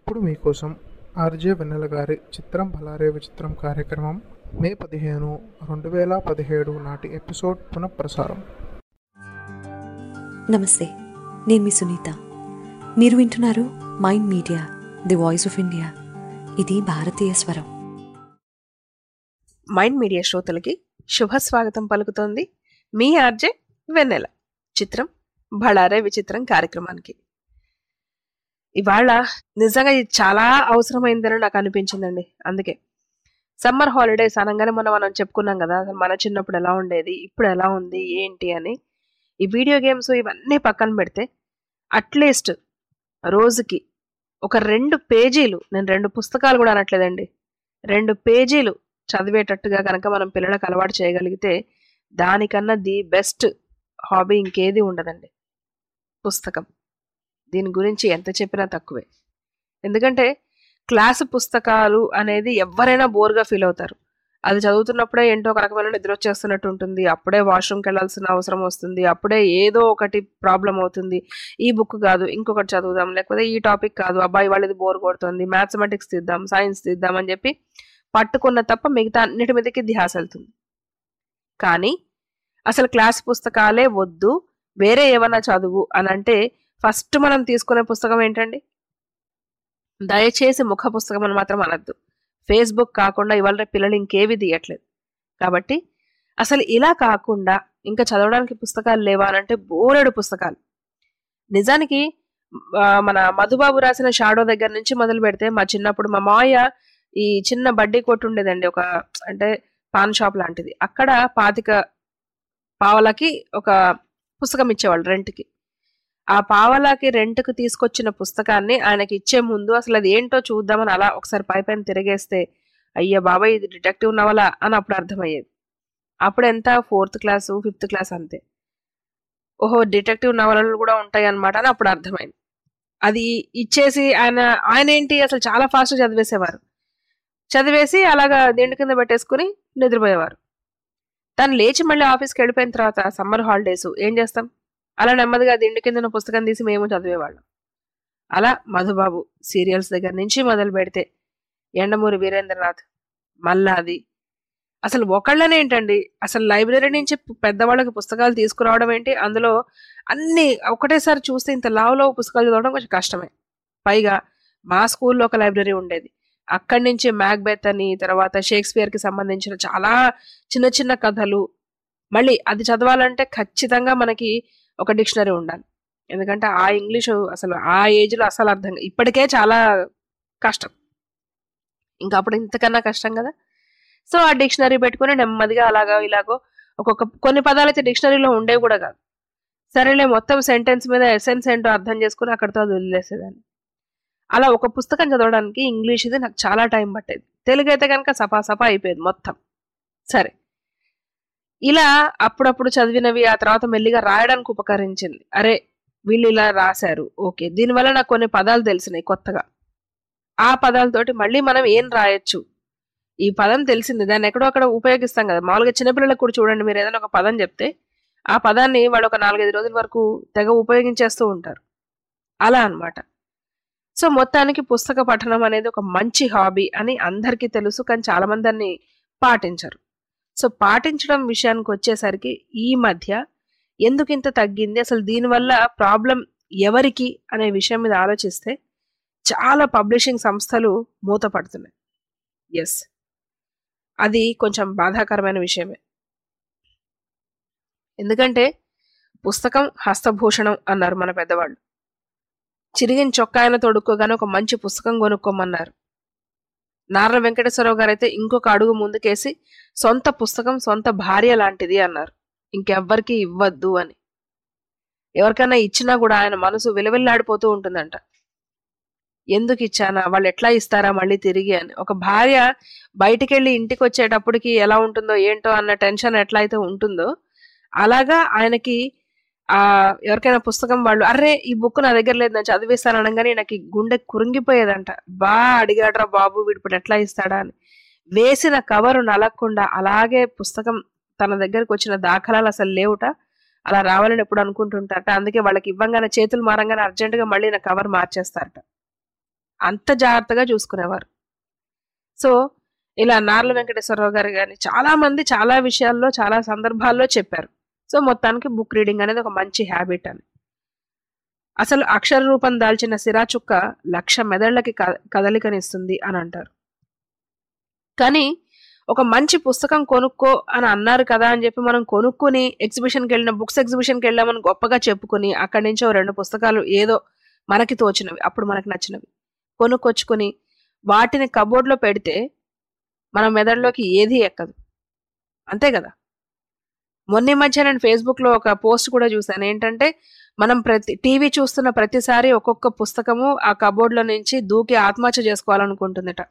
ఇప్పుడు మీకోసం ఆర్జే వెన్నెల గారి చిత్రం బలారే విచిత్రం కార్యక్రమం మే పదిహేను రెండు వేల పదిహేడు నాటి ఎపిసోడ్ పునఃప్రసారం నమస్తే నేను మీ సునీత మీరు వింటున్నారు mind media the voice of India ఇది భారతీయ స్వరం మైండ్ మీడియా శ్రోతలకి శుభ స్వాగతం పలుకుతోంది మీ ఆర్జే వెన్నెల చిత్రం బళారే విచిత్రం కార్యక్రమానికి ఇవాళ నిజంగా ఇది చాలా అవసరమైందని నాకు అనిపించిందండి అందుకే సమ్మర్ హాలిడేస్ అనగానే మనం మనం చెప్పుకున్నాం కదా అసలు మన చిన్నప్పుడు ఎలా ఉండేది ఇప్పుడు ఎలా ఉంది ఏంటి అని ఈ వీడియో గేమ్స్ ఇవన్నీ పక్కన పెడితే అట్లీస్ట్ రోజుకి ఒక రెండు పేజీలు నేను రెండు పుస్తకాలు కూడా అనట్లేదండి రెండు పేజీలు చదివేటట్టుగా కనుక మనం పిల్లలకు అలవాటు చేయగలిగితే దానికన్నా ది బెస్ట్ హాబీ ఇంకేది ఉండదండి పుస్తకం దీని గురించి ఎంత చెప్పినా తక్కువే ఎందుకంటే క్లాసు పుస్తకాలు అనేది ఎవరైనా బోర్గా ఫీల్ అవుతారు అది చదువుతున్నప్పుడే ఏంటో ఒక రకమైన నిద్ర వచ్చేస్తున్నట్టు ఉంటుంది అప్పుడే వాష్రూమ్కి వెళ్ళాల్సిన అవసరం వస్తుంది అప్పుడే ఏదో ఒకటి ప్రాబ్లం అవుతుంది ఈ బుక్ కాదు ఇంకొకటి చదువుదాం లేకపోతే ఈ టాపిక్ కాదు అబ్బాయి వాళ్ళది బోర్ కొడుతుంది మ్యాథమెటిక్స్ తీద్దాం సైన్స్ తీద్దాం అని చెప్పి పట్టుకున్న తప్ప మిగతా అన్నిటి మీదకి ధ్యాస వెళ్తుంది కానీ అసలు క్లాస్ పుస్తకాలే వద్దు వేరే ఏమన్నా చదువు అని అంటే ఫస్ట్ మనం తీసుకునే పుస్తకం ఏంటండి దయచేసి ముఖ పుస్తకం అని మాత్రం అనద్దు ఫేస్బుక్ కాకుండా ఇవాళ రేపు పిల్లలు ఇంకేవి తీయట్లేదు కాబట్టి అసలు ఇలా కాకుండా ఇంకా చదవడానికి పుస్తకాలు లేవా అని అంటే బోలెడు పుస్తకాలు నిజానికి ఆ, మన మధుబాబు రాసిన షాడో దగ్గర నుంచి మొదలు పెడితే మా చిన్నప్పుడు మా మాయ ఈ చిన్న బడ్డీ కొట్టు ఉండేదండి ఒక అంటే పాన్ షాప్ లాంటిది అక్కడ పాతిక పావలకి ఒక పుస్తకం ఇచ్చేవాళ్ళు రెంట్కి ఆ పావలాకి రెంట్కి తీసుకొచ్చిన పుస్తకాన్ని ఆయనకి ఇచ్చే ముందు అసలు అది ఏంటో చూద్దామని అలా ఒకసారి పై పైన తిరిగేస్తే అయ్యా బాబాయ్ ఇది డిటెక్టివ్ నవల అని అప్పుడు అర్థమయ్యేది అప్పుడు ఎంత ఫోర్త్ క్లాసు ఫిఫ్త్ క్లాస్ అంతే ఓహో డిటెక్టివ్ నవలలు కూడా ఉంటాయి అన్నమాట అని అప్పుడు అర్థమైంది అది ఇచ్చేసి ఆయన ఆయన ఏంటి అసలు చాలా ఫాస్ట్ చదివేసేవారు చదివేసి అలాగా దిండు కింద పెట్టేసుకుని నిద్రపోయేవారు తను లేచి మళ్ళీ ఆఫీస్కి వెళ్ళిపోయిన తర్వాత సమ్మర్ హాలిడేస్ ఏం చేస్తాం అలా నెమ్మదిగా దిండు కింద ఉన్న పుస్తకం తీసి మేము చదివేవాళ్ళం అలా మధుబాబు సీరియల్స్ దగ్గర నుంచి మొదలు పెడితే ఎండమూరి వీరేంద్రనాథ్ మల్లాది అసలు ఒకళ్ళనే ఏంటండి అసలు లైబ్రరీ నుంచి పెద్దవాళ్ళకి పుస్తకాలు తీసుకురావడం ఏంటి అందులో అన్ని ఒకటేసారి చూస్తే ఇంత లావులో పుస్తకాలు చదవడం కొంచెం కష్టమే పైగా మా స్కూల్లో ఒక లైబ్రరీ ఉండేది అక్కడి నుంచి మ్యాక్బెత్ అని తర్వాత షేక్స్పియర్కి సంబంధించిన చాలా చిన్న చిన్న కథలు మళ్ళీ అది చదవాలంటే ఖచ్చితంగా మనకి ఒక డిక్షనరీ ఉండాలి ఎందుకంటే ఆ ఇంగ్లీషు అసలు ఆ ఏజ్లో అసలు అర్థం కా- ఇప్పటికే చాలా కష్టం ఇంకా అప్పుడు ఇంతకన్నా కష్టం కదా సో ఆ డిక్షనరీ పెట్టుకుని నెమ్మదిగా అలాగో ఇలాగో ఒక్కొక్క కొన్ని పదాలు అయితే డిక్షనరీలో ఉండేవి కూడా కాదు సరేలే మొత్తం సెంటెన్స్ మీద ఎసెన్స్ ఏంటో అర్థం చేసుకుని అక్కడితో అది వదిలేసేదాన్ని అలా ఒక పుస్తకం చదవడానికి ఇంగ్లీష్ ఇది నాకు చాలా టైం పట్టేది తెలుగు అయితే కనుక సపా సపా అయిపోయేది మొత్తం సరే ఇలా అప్పుడప్పుడు చదివినవి ఆ తర్వాత మెల్లిగా రాయడానికి ఉపకరించింది అరే వీళ్ళు ఇలా రాశారు ఓకే దీనివల్ల నాకు కొన్ని పదాలు తెలిసినాయి కొత్తగా ఆ పదాలతోటి మళ్ళీ మనం ఏం రాయొచ్చు ఈ పదం తెలిసింది దాన్ని ఎక్కడో అక్కడ ఉపయోగిస్తాం కదా మామూలుగా చిన్నపిల్లలకు కూడా చూడండి మీరు ఏదైనా ఒక పదం చెప్తే ఆ పదాన్ని వాళ్ళు ఒక నాలుగైదు రోజుల వరకు తెగ ఉపయోగించేస్తూ ఉంటారు అలా అన్నమాట సో మొత్తానికి పుస్తక పఠనం అనేది ఒక మంచి హాబీ అని అందరికీ తెలుసు కానీ చాలా మంది దాన్ని పాటించరు సో పాటించడం విషయానికి వచ్చేసరికి ఈ మధ్య ఎందుకు ఇంత తగ్గింది అసలు దీనివల్ల ప్రాబ్లం ఎవరికి అనే విషయం మీద ఆలోచిస్తే చాలా పబ్లిషింగ్ సంస్థలు మూతపడుతున్నాయి ఎస్ అది కొంచెం బాధాకరమైన విషయమే ఎందుకంటే పుస్తకం హస్తభూషణం అన్నారు మన పెద్దవాళ్ళు చిరిగిన చొక్కాయన తొడుక్కోగానే ఒక మంచి పుస్తకం కొనుక్కోమన్నారు నారా వెంకటేశ్వరరావు గారు అయితే ఇంకొక అడుగు ముందుకేసి సొంత పుస్తకం సొంత భార్య లాంటిది అన్నారు ఇంకెవ్వరికి ఇవ్వద్దు అని ఎవరికైనా ఇచ్చినా కూడా ఆయన మనసు విలవిల్లాడిపోతూ ఉంటుందంట ఎందుకు ఇచ్చానా వాళ్ళు ఎట్లా ఇస్తారా మళ్ళీ తిరిగి అని ఒక భార్య బయటికి వెళ్ళి ఇంటికి వచ్చేటప్పటికి ఎలా ఉంటుందో ఏంటో అన్న టెన్షన్ ఎట్లా అయితే ఉంటుందో అలాగా ఆయనకి ఆ ఎవరికైనా పుస్తకం వాళ్ళు అర్రే ఈ బుక్ నా దగ్గర లేదు నేను చదివిస్తాను అనగానే నాకు ఈ గుండె కురింగిపోయేదంట బా అడిగాడ్రా బాబు వీడు ఇప్పుడు ఎట్లా ఇస్తాడా అని వేసిన కవరు నలగకుండా అలాగే పుస్తకం తన దగ్గరకు వచ్చిన దాఖలాలు అసలు లేవుట అలా రావాలని ఎప్పుడు అనుకుంటుంటారట అందుకే వాళ్ళకి ఇవ్వంగానే చేతులు మారంగానే అర్జెంటుగా మళ్ళీ నా కవర్ మార్చేస్తారట అంత జాగ్రత్తగా చూసుకునేవారు సో ఇలా నార్ల వెంకటేశ్వరరావు గారు కానీ చాలా మంది చాలా విషయాల్లో చాలా సందర్భాల్లో చెప్పారు సో మొత్తానికి బుక్ రీడింగ్ అనేది ఒక మంచి హ్యాబిట్ అని అసలు అక్షర రూపం దాల్చిన సిరా చుక్క లక్ష మెదళ్లకి క- కదలికనిస్తుంది అని అంటారు కానీ ఒక మంచి పుస్తకం కొనుక్కో అని అన్నారు కదా అని చెప్పి మనం కొనుక్కుని ఎగ్జిబిషన్కి వెళ్ళిన బుక్స్ ఎగ్జిబిషన్కి వెళ్ళామని గొప్పగా చెప్పుకుని అక్కడి నుంచి ఓ రెండు పుస్తకాలు ఏదో మనకి తోచినవి అప్పుడు మనకి నచ్చినవి కొనుక్కొచ్చుకుని వాటిని కబోర్డ్లో పెడితే మన మెదడులోకి ఏది ఎక్కదు అంతే కదా మొన్న ఈ మధ్య నేను ఫేస్బుక్లో ఒక పోస్ట్ కూడా చూశాను ఏంటంటే మనం ప్రతి టీవీ చూస్తున్న ప్రతిసారి ఒక్కొక్క పుస్తకము ఆ కబోర్డ్లో నుంచి దూకి ఆత్మహత్య చేసుకోవాలనుకుంటుందట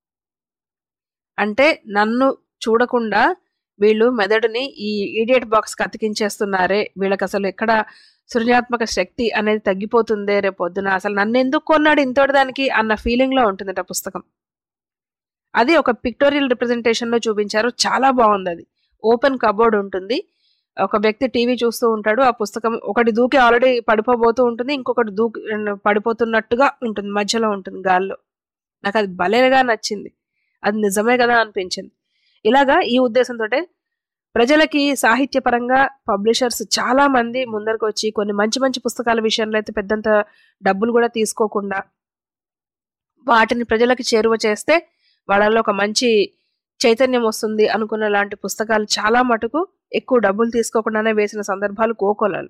అంటే నన్ను చూడకుండా వీళ్ళు మెదడుని ఈ ఈడియట్ బాక్స్కి అతికించేస్తున్నారే వీళ్ళకి అసలు ఎక్కడ సృజనాత్మక శక్తి అనేది తగ్గిపోతుందే రేపు పొద్దున అసలు నన్ను ఎందుకు కొన్నాడు ఇంతటి దానికి అన్న ఫీలింగ్లో ఉంటుందట పుస్తకం అది ఒక పిక్టోరియల్ రిప్రజెంటేషన్లో చూపించారు చాలా బాగుంది అది ఓపెన్ కబోర్డ్ ఉంటుంది ఒక వ్యక్తి టీవీ చూస్తూ ఉంటాడు ఆ పుస్తకం ఒకటి దూకి ఆల్రెడీ పడిపోబోతూ ఉంటుంది ఇంకొకటి దూకి పడిపోతున్నట్టుగా ఉంటుంది మధ్యలో ఉంటుంది గాల్లో నాకు అది భలేగా నచ్చింది అది నిజమే కదా అనిపించింది ఇలాగా ఈ ఉద్దేశంతో ప్రజలకి సాహిత్యపరంగా పబ్లిషర్స్ చాలా మంది ముందరకు వచ్చి కొన్ని మంచి మంచి పుస్తకాల విషయంలో అయితే పెద్దంత డబ్బులు కూడా తీసుకోకుండా వాటిని ప్రజలకి చేరువ చేస్తే వాళ్ళలో ఒక మంచి చైతన్యం వస్తుంది అనుకున్న లాంటి పుస్తకాలు చాలా మటుకు ఎక్కువ డబ్బులు తీసుకోకుండానే వేసిన సందర్భాలు కోకొలలు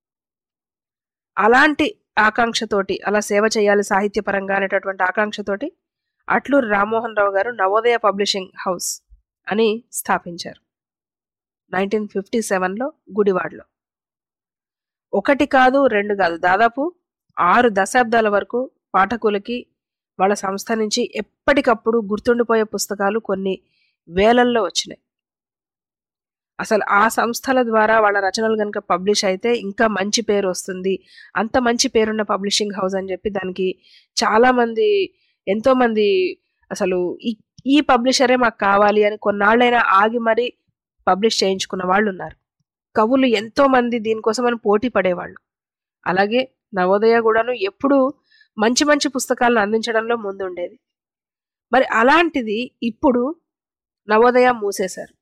అలాంటి ఆకాంక్షతోటి అలా సేవ చేయాలి సాహిత్యపరంగా అనేటటువంటి ఆకాంక్షతోటి అట్లూరి రామ్మోహన్ రావు గారు నవోదయ పబ్లిషింగ్ హౌస్ అని స్థాపించారు నైన్టీన్ ఫిఫ్టీ సెవెన్లో గుడివాడలో ఒకటి కాదు రెండు కాదు దాదాపు ఆరు దశాబ్దాల వరకు పాఠకులకి వాళ్ళ సంస్థ నుంచి ఎప్పటికప్పుడు గుర్తుండిపోయే పుస్తకాలు కొన్ని వేలల్లో వచ్చినాయి అసలు ఆ సంస్థల ద్వారా వాళ్ళ రచనలు కనుక పబ్లిష్ అయితే ఇంకా మంచి పేరు వస్తుంది అంత మంచి పేరున్న పబ్లిషింగ్ హౌస్ అని చెప్పి దానికి చాలా మంది ఎంతో మంది అసలు ఈ ఈ పబ్లిషరే మాకు కావాలి అని కొన్నాళ్ళైనా ఆగి మరీ పబ్లిష్ చేయించుకున్న వాళ్ళు ఉన్నారు కవులు ఎంతో మంది దీనికోసమని పోటీ పడేవాళ్ళు అలాగే నవోదయ కూడాను ఎప్పుడూ మంచి మంచి పుస్తకాలను అందించడంలో ముందుండేది మరి అలాంటిది ఇప్పుడు నవోదయ మూసేశారు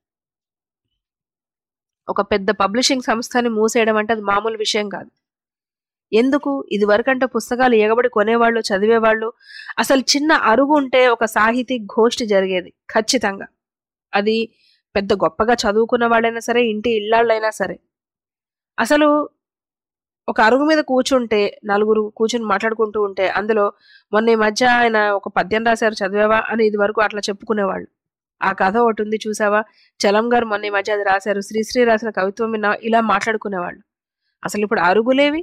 ఒక పెద్ద పబ్లిషింగ్ సంస్థని మూసేయడం అంటే అది మామూలు విషయం కాదు ఎందుకు ఇది వరకంటే పుస్తకాలు ఎగబడి కొనేవాళ్ళు చదివేవాళ్ళు అసలు చిన్న అరుగు ఉంటే ఒక సాహితీ గోష్ఠి జరిగేది ఖచ్చితంగా అది పెద్ద గొప్పగా చదువుకున్న వాళ్ళైనా సరే ఇంటి ఇళ్ళైనా సరే అసలు ఒక అరుగు మీద కూర్చుంటే నలుగురు కూర్చుని మాట్లాడుకుంటూ ఉంటే అందులో మొన్న ఈ మధ్య ఆయన ఒక పద్యం రాశారు చదివావా అని ఇది వరకు అట్లా చెప్పుకునేవాళ్ళు ఆ కథ ఒకటి ఉంది చూసావా చలం గారు మొన్న ఈ మధ్య అది రాశారు శ్రీశ్రీ రాసిన కవిత్వం విన్నా ఇలా మాట్లాడుకునేవాళ్ళు అసలు ఇప్పుడు అరుగులేవి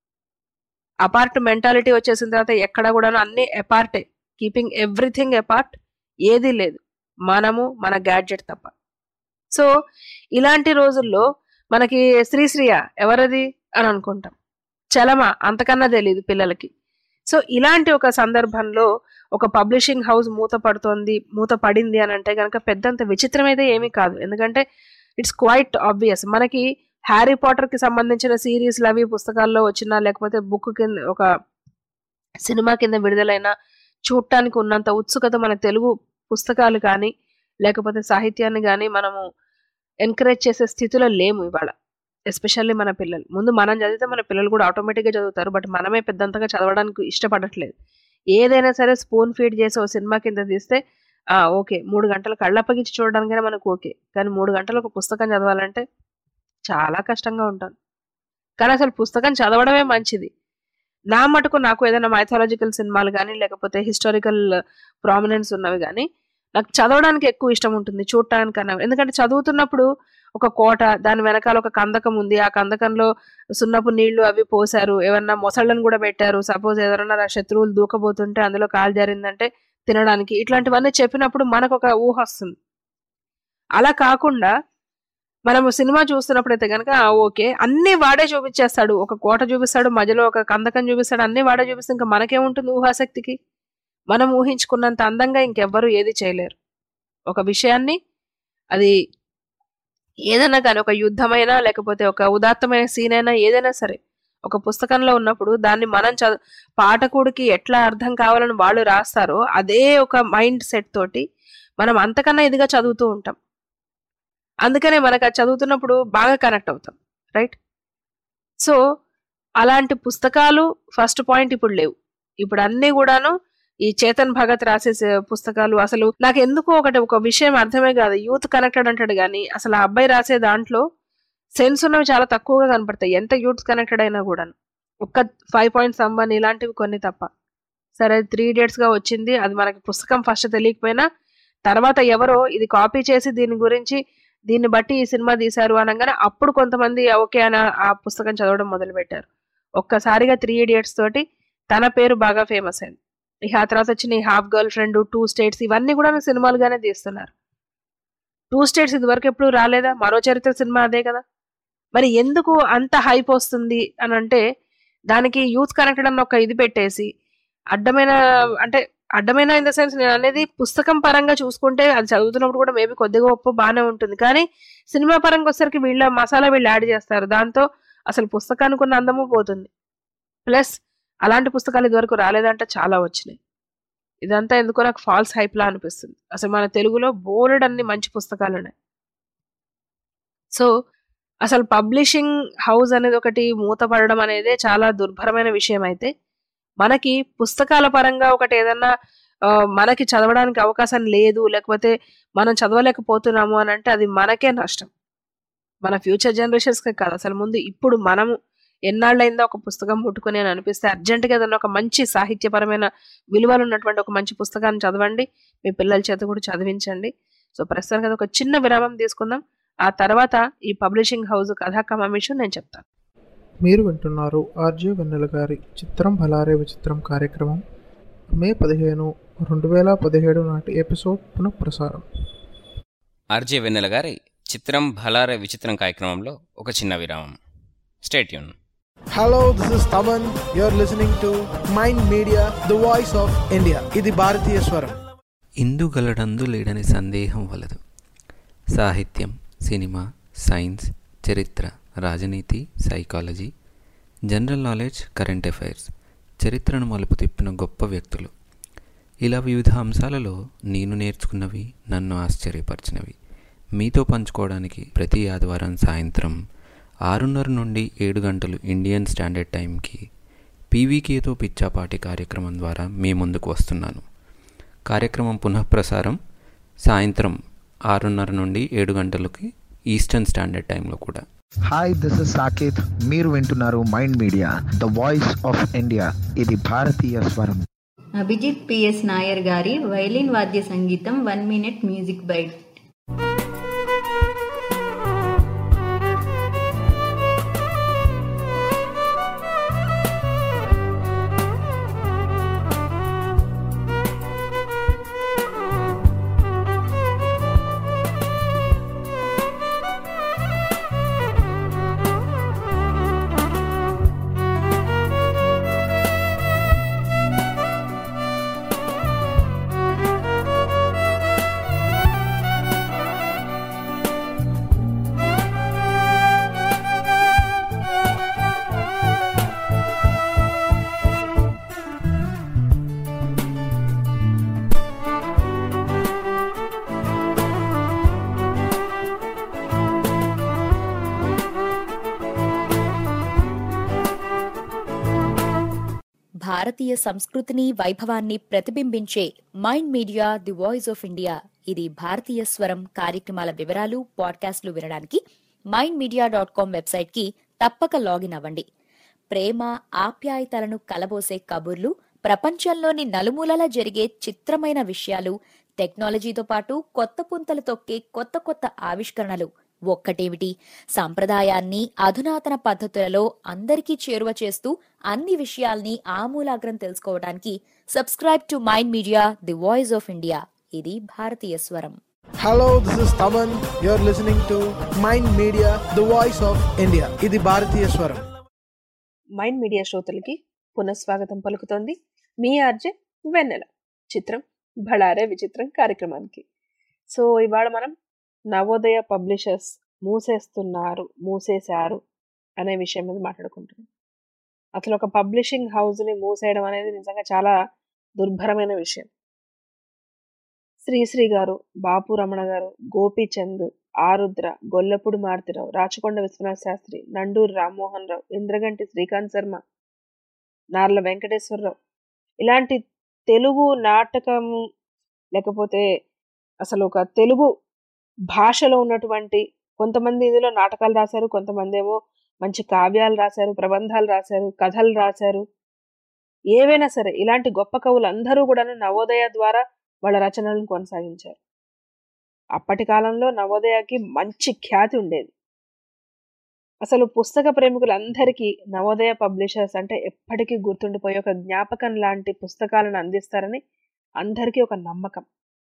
అపార్ట్ మెంటాలిటీ వచ్చేసిన తర్వాత ఎక్కడ కూడా అన్ని అపార్టే కీపింగ్ ఎవ్రీథింగ్ అపార్ట్ ఏదీ లేదు మనము మన గ్యాడ్జెట్ తప్ప సో ఇలాంటి రోజుల్లో మనకి శ్రీశ్రియ ఎవరది అని అనుకుంటాం చలమా అంతకన్నా తెలియదు పిల్లలకి సో ఇలాంటి ఒక సందర్భంలో ఒక పబ్లిషింగ్ హౌస్ మూత పడుతోంది మూత పడింది అని అంటే కనుక పెద్దంత విచిత్రం అయితే ఏమీ కాదు ఎందుకంటే ఇట్స్ క్వైట్ ఆబ్వియస్ మనకి హ్యారీ పాటర్ కి సంబంధించిన సిరీస్లు అవి పుస్తకాల్లో వచ్చినా లేకపోతే బుక్ కింద ఒక సినిమా కింద విడుదలైన చూడటానికి ఉన్నంత ఉత్సుకత మన తెలుగు పుస్తకాలు కానీ లేకపోతే సాహిత్యాన్ని కానీ మనము ఎంకరేజ్ చేసే స్థితిలో లేము ఇవాళ ఎస్పెషల్లీ మన పిల్లలు ముందు మనం చదివితే మన పిల్లలు కూడా ఆటోమేటిక్గా చదువుతారు బట్ మనమే పెద్దంతగా చదవడానికి ఇష్టపడట్లేదు ఏదైనా సరే స్పూన్ ఫీడ్ చేసి ఓ సినిమా కింద తీస్తే ఆ ఓకే మూడు గంటలు కళ్ళప్పగించి చూడడానికైనా మనకు ఓకే కానీ మూడు గంటలు ఒక పుస్తకం చదవాలంటే చాలా కష్టంగా ఉంటుంది కానీ అసలు పుస్తకం చదవడమే మంచిది నా మటుకు నాకు ఏదైనా మైథాలజికల్ సినిమాలు కానీ లేకపోతే హిస్టారికల్ ప్రామినెన్స్ ఉన్నవి కానీ నాకు చదవడానికి ఎక్కువ ఇష్టం ఉంటుంది చూడటానికన్నా ఎందుకంటే చదువుతున్నప్పుడు ఒక కోట దాని వెనకాల ఒక కందకం ఉంది ఆ కందకంలో సున్నపు నీళ్లు అవి పోసారు ఏమన్నా మొసళ్ళను కూడా పెట్టారు సపోజ్ ఎవరన్నా శత్రువులు దూకబోతుంటే అందులో కాలు జారిందంటే తినడానికి ఇట్లాంటివన్నీ చెప్పినప్పుడు మనకు ఒక ఊహ వస్తుంది అలా కాకుండా మనము సినిమా చూస్తున్నప్పుడైతే కనుక ఓకే అన్ని వాడే చూపించేస్తాడు ఒక కోట చూపిస్తాడు మధ్యలో ఒక కందకం చూపిస్తాడు అన్ని వాడే చూపిస్తే ఇంకా మనకేముంటుంది ఊహాశక్తికి మనం ఊహించుకున్నంత అందంగా ఇంకెవ్వరూ ఏది చేయలేరు ఒక విషయాన్ని అది ఏదైనా కానీ ఒక యుద్ధమైనా లేకపోతే ఒక ఉదాత్తమైన సీన్ అయినా ఏదైనా సరే ఒక పుస్తకంలో ఉన్నప్పుడు దాన్ని మనం చదువు పాఠకుడికి ఎట్లా అర్థం కావాలని వాళ్ళు రాస్తారో అదే ఒక మైండ్ సెట్ తోటి మనం అంతకన్నా ఇదిగా చదువుతూ ఉంటాం అందుకనే మనకు అది చదువుతున్నప్పుడు బాగా కనెక్ట్ అవుతాం రైట్ సో అలాంటి పుస్తకాలు ఫస్ట్ పాయింట్ ఇప్పుడు లేవు ఇప్పుడు అన్నీ కూడాను ఈ చేతన్ భగత్ రాసే స- పుస్తకాలు అసలు నాకు ఎందుకో ఒకటి ఒక విషయం అర్థమే కాదు యూత్ కనెక్టెడ్ అంటాడు కానీ అసలు ఆ అబ్బాయి రాసే దాంట్లో సెన్స్ ఉన్నవి చాలా తక్కువగా కనపడతాయి ఎంత యూత్ కనెక్టెడ్ అయినా కూడా ఒక్క ఫైవ్ పాయింట్ సంబన్ ఇలాంటివి కొన్ని తప్ప సరే త్రీ డేట్స్ గా వచ్చింది అది మనకి పుస్తకం ఫస్ట్ తెలియకపోయినా తర్వాత ఎవరో ఇది కాపీ చేసి దీని గురించి దీన్ని బట్టి ఈ సినిమా తీశారు అనగానే అప్పుడు కొంతమంది ఓకే అని ఆ పుస్తకం చదవడం మొదలు పెట్టారు ఒక్కసారిగా త్రీ ఇడియట్స్ తోటి తన పేరు బాగా ఫేమస్ అయింది ఇక ఆ తర్వాత వచ్చిన ఈ half girlfriend two states ఇవన్నీ కూడా సినిమాలుగానే తీస్తున్నారు టూ స్టేట్స్ ఇదివరకు ఎప్పుడు రాలేదా మరో చరిత్ర సినిమా అదే కదా మరి ఎందుకు అంత హైప్ వస్తుంది అని అంటే దానికి యూత్ కనెక్టెడ్ అన్న ఒక ఇది పెట్టేసి అడ్డమైన అంటే అడ్డమైన ఇన్ ద సెన్స్ నేను అనేది పుస్తకం పరంగా చూసుకుంటే అది చదువుతున్నప్పుడు కూడా మేబీ కొద్దిగా గొప్ప బాగానే ఉంటుంది కానీ సినిమా పరంగా వచ్చేసరికి వీళ్ళ మసాలా వీళ్ళు యాడ్ చేస్తారు దాంతో అసలు పుస్తకానికి ఉన్న అందము పోతుంది ప్లస్ అలాంటి పుస్తకాలు ఇదివరకు రాలేదంటే చాలా వచ్చినాయి ఇదంతా ఎందుకో నాకు ఫాల్స్ హైప్ లా అనిపిస్తుంది అసలు మన తెలుగులో బోలెడ్ అన్ని మంచి పుస్తకాలు ఉన్నాయి సో అసలు పబ్లిషింగ్ హౌస్ అనేది ఒకటి మూతపడడం అనేదే చాలా దుర్భరమైన విషయం అయితే మనకి పుస్తకాల పరంగా ఒకటి ఏదన్నా ఆ, మనకి చదవడానికి అవకాశం లేదు లేకపోతే మనం చదవలేకపోతున్నాము అని అంటే అది మనకే నష్టం మన ఫ్యూచర్ జనరేషన్స్కి కాదు అసలు ముందు ఇప్పుడు మనము ఎన్నాళ్ళైందో ఒక పుస్తకం ముట్టుకుని అని అనిపిస్తే అర్జెంటుగా ఏదైనా ఒక మంచి సాహిత్యపరమైన విలువలు ఉన్నటువంటి ఒక మంచి పుస్తకాన్ని చదవండి మీ పిల్లల చేత కూడా చదివించండి సో ప్రస్తుతానికి అది ఒక చిన్న విరామం తీసుకుందాం ఆ తర్వాత ఈ పబ్లిషింగ్ హౌస్ కథా కమమిషన్ నేను చెప్తాను మీరు వింటున్నారు ఆర్జే వెన్నెల గారి చిత్రం భలారే విచిత్రం కార్యక్రమం మే పదిహేను రెండు వేల పదిహేడు నాటి ఎపిసోడ్ పునఃప్రసారం ఆర్జే వెన్నెల గారి చిత్రం భలారే విచిత్రం కార్యక్రమంలో ఒక చిన్న విరామం stay tuned Hello, this is Taman. You're listening to Mind Media, the voice of India. ఇది భారతీయ స్వరం ఇందుగలడందు లేడని సందేహం వలదు సాహిత్యం సినిమా సైన్స్ చరిత్ర రాజనీతి psychology general knowledge current affairs చరిత్రను మలుపు తిప్పిన గొప్ప వ్యక్తులు ఇలా వివిధ అంశాలలో నేను నేర్చుకున్నవి నన్ను ఆశ్చర్యపరిచినవి మీతో పంచుకోవడానికి ప్రతి ఆదివారం సాయంత్రం ఆరున్నర నుండి ఏడు గంటలు ఇండియన్ స్టాండర్డ్ టైంకి పీవీకేతో పిచ్చాపాటి కార్యక్రమం ద్వారా మీ ముందుకు వస్తున్నాను కార్యక్రమం పునఃప్రసారం సాయంత్రం ఆరున్నర నుండి ఏడు గంటలకి ఈస్టర్న్ స్టాండర్డ్ టైంలో కూడా హాయ్ దిస్ ఇస్ సాకేత్ మీరు వింటున్నారు mind media the voice of India ఇది భారతీయ స్వరం అభిజిత్ పిఎస్ నాయర్ గారి వైలిన్ వాద్య సంగీతం వన్ మినిట్ మ్యూజిక్ బైట్ భారతీయ సంస్కృతిని వైభవాన్ని ప్రతిబింబించే mind media the voice of India ఇది భారతీయ స్వరం కార్యక్రమాల వివరాలు పాడ్కాస్ట్లు వినడానికి మైండ్ మీడియా డాట్ కామ్ వెబ్సైట్కి తప్పక లాగిన్ అవ్వండి ప్రేమ ఆప్యాయతలను కలబోసే కబుర్లు ప్రపంచంలోని నలుమూలల జరిగే చిత్రమైన విషయాలు టెక్నాలజీతో పాటు కొత్త పుంతలు తొక్కే కొత్త కొత్త ఆవిష్కరణలు ఒక్కటేమిటి సాంప్రదాయాన్ని అధునాతన పద్ధతులలో అందరికీ చేరువ చేస్తూ అన్ని విషయాల్ని ఆమూలాగ్రం తెలుసుకోవడానికి subscribe to mind media the voice of India ఇది భారతీయ స్వరం hello this is Thaman you are listening to mind media the voice of India ఇది భారతీయ స్వరం మైండ్ మీడియా శ్రోతలకి పునఃస్వాగతం పలుకుతోంది మీ ఆర్జే వెన్నెల చిత్రం బళారే విచిత్రం కార్యక్రమానికి సో ఇవాళ మనం నవోదయ పబ్లిషర్స్ మూసేస్తున్నారు మూసేశారు అనే విషయం మీద మాట్లాడుకుంటున్నాం అసలు ఒక పబ్లిషింగ్ హౌస్ని మూసేయడం అనేది నిజంగా చాలా దుర్భరమైన విషయం శ్రీశ్రీ గారు బాపు రమణ గారు గోపీచంద్ ఆరుద్ర గొల్లపూడి మారుతిరావు రాచకొండ విశ్వనాథ శాస్త్రి నండూరి రామ్మోహన్ రావు ఇంద్రగంటి శ్రీకాంత్ శర్మ నార్ల వెంకటేశ్వరరావు ఇలాంటి తెలుగు నాటకం లేకపోతే అసలు ఒక తెలుగు భాషలో ఉన్నటువంటి కొంతమంది ఇందులో నాటకాలు రాశారు కొంతమంది ఏమో మంచి కావ్యాలు రాశారు ప్రబంధాలు రాశారు కథలు రాశారు ఏవైనా సరే ఇలాంటి గొప్ప కవులు అందరూ కూడా నవోదయ ద్వారా వాళ్ళ రచనలను కొనసాగించారు అప్పటి కాలంలో నవోదయకి మంచి ఖ్యాతి ఉండేది అసలు పుస్తక ప్రేమికులందరికీ నవోదయ పబ్లిషర్స్ అంటే ఎప్పటికీ గుర్తుండిపోయే ఒక జ్ఞాపకం లాంటి పుస్తకాలను అందిస్తారని అందరికీ ఒక నమ్మకం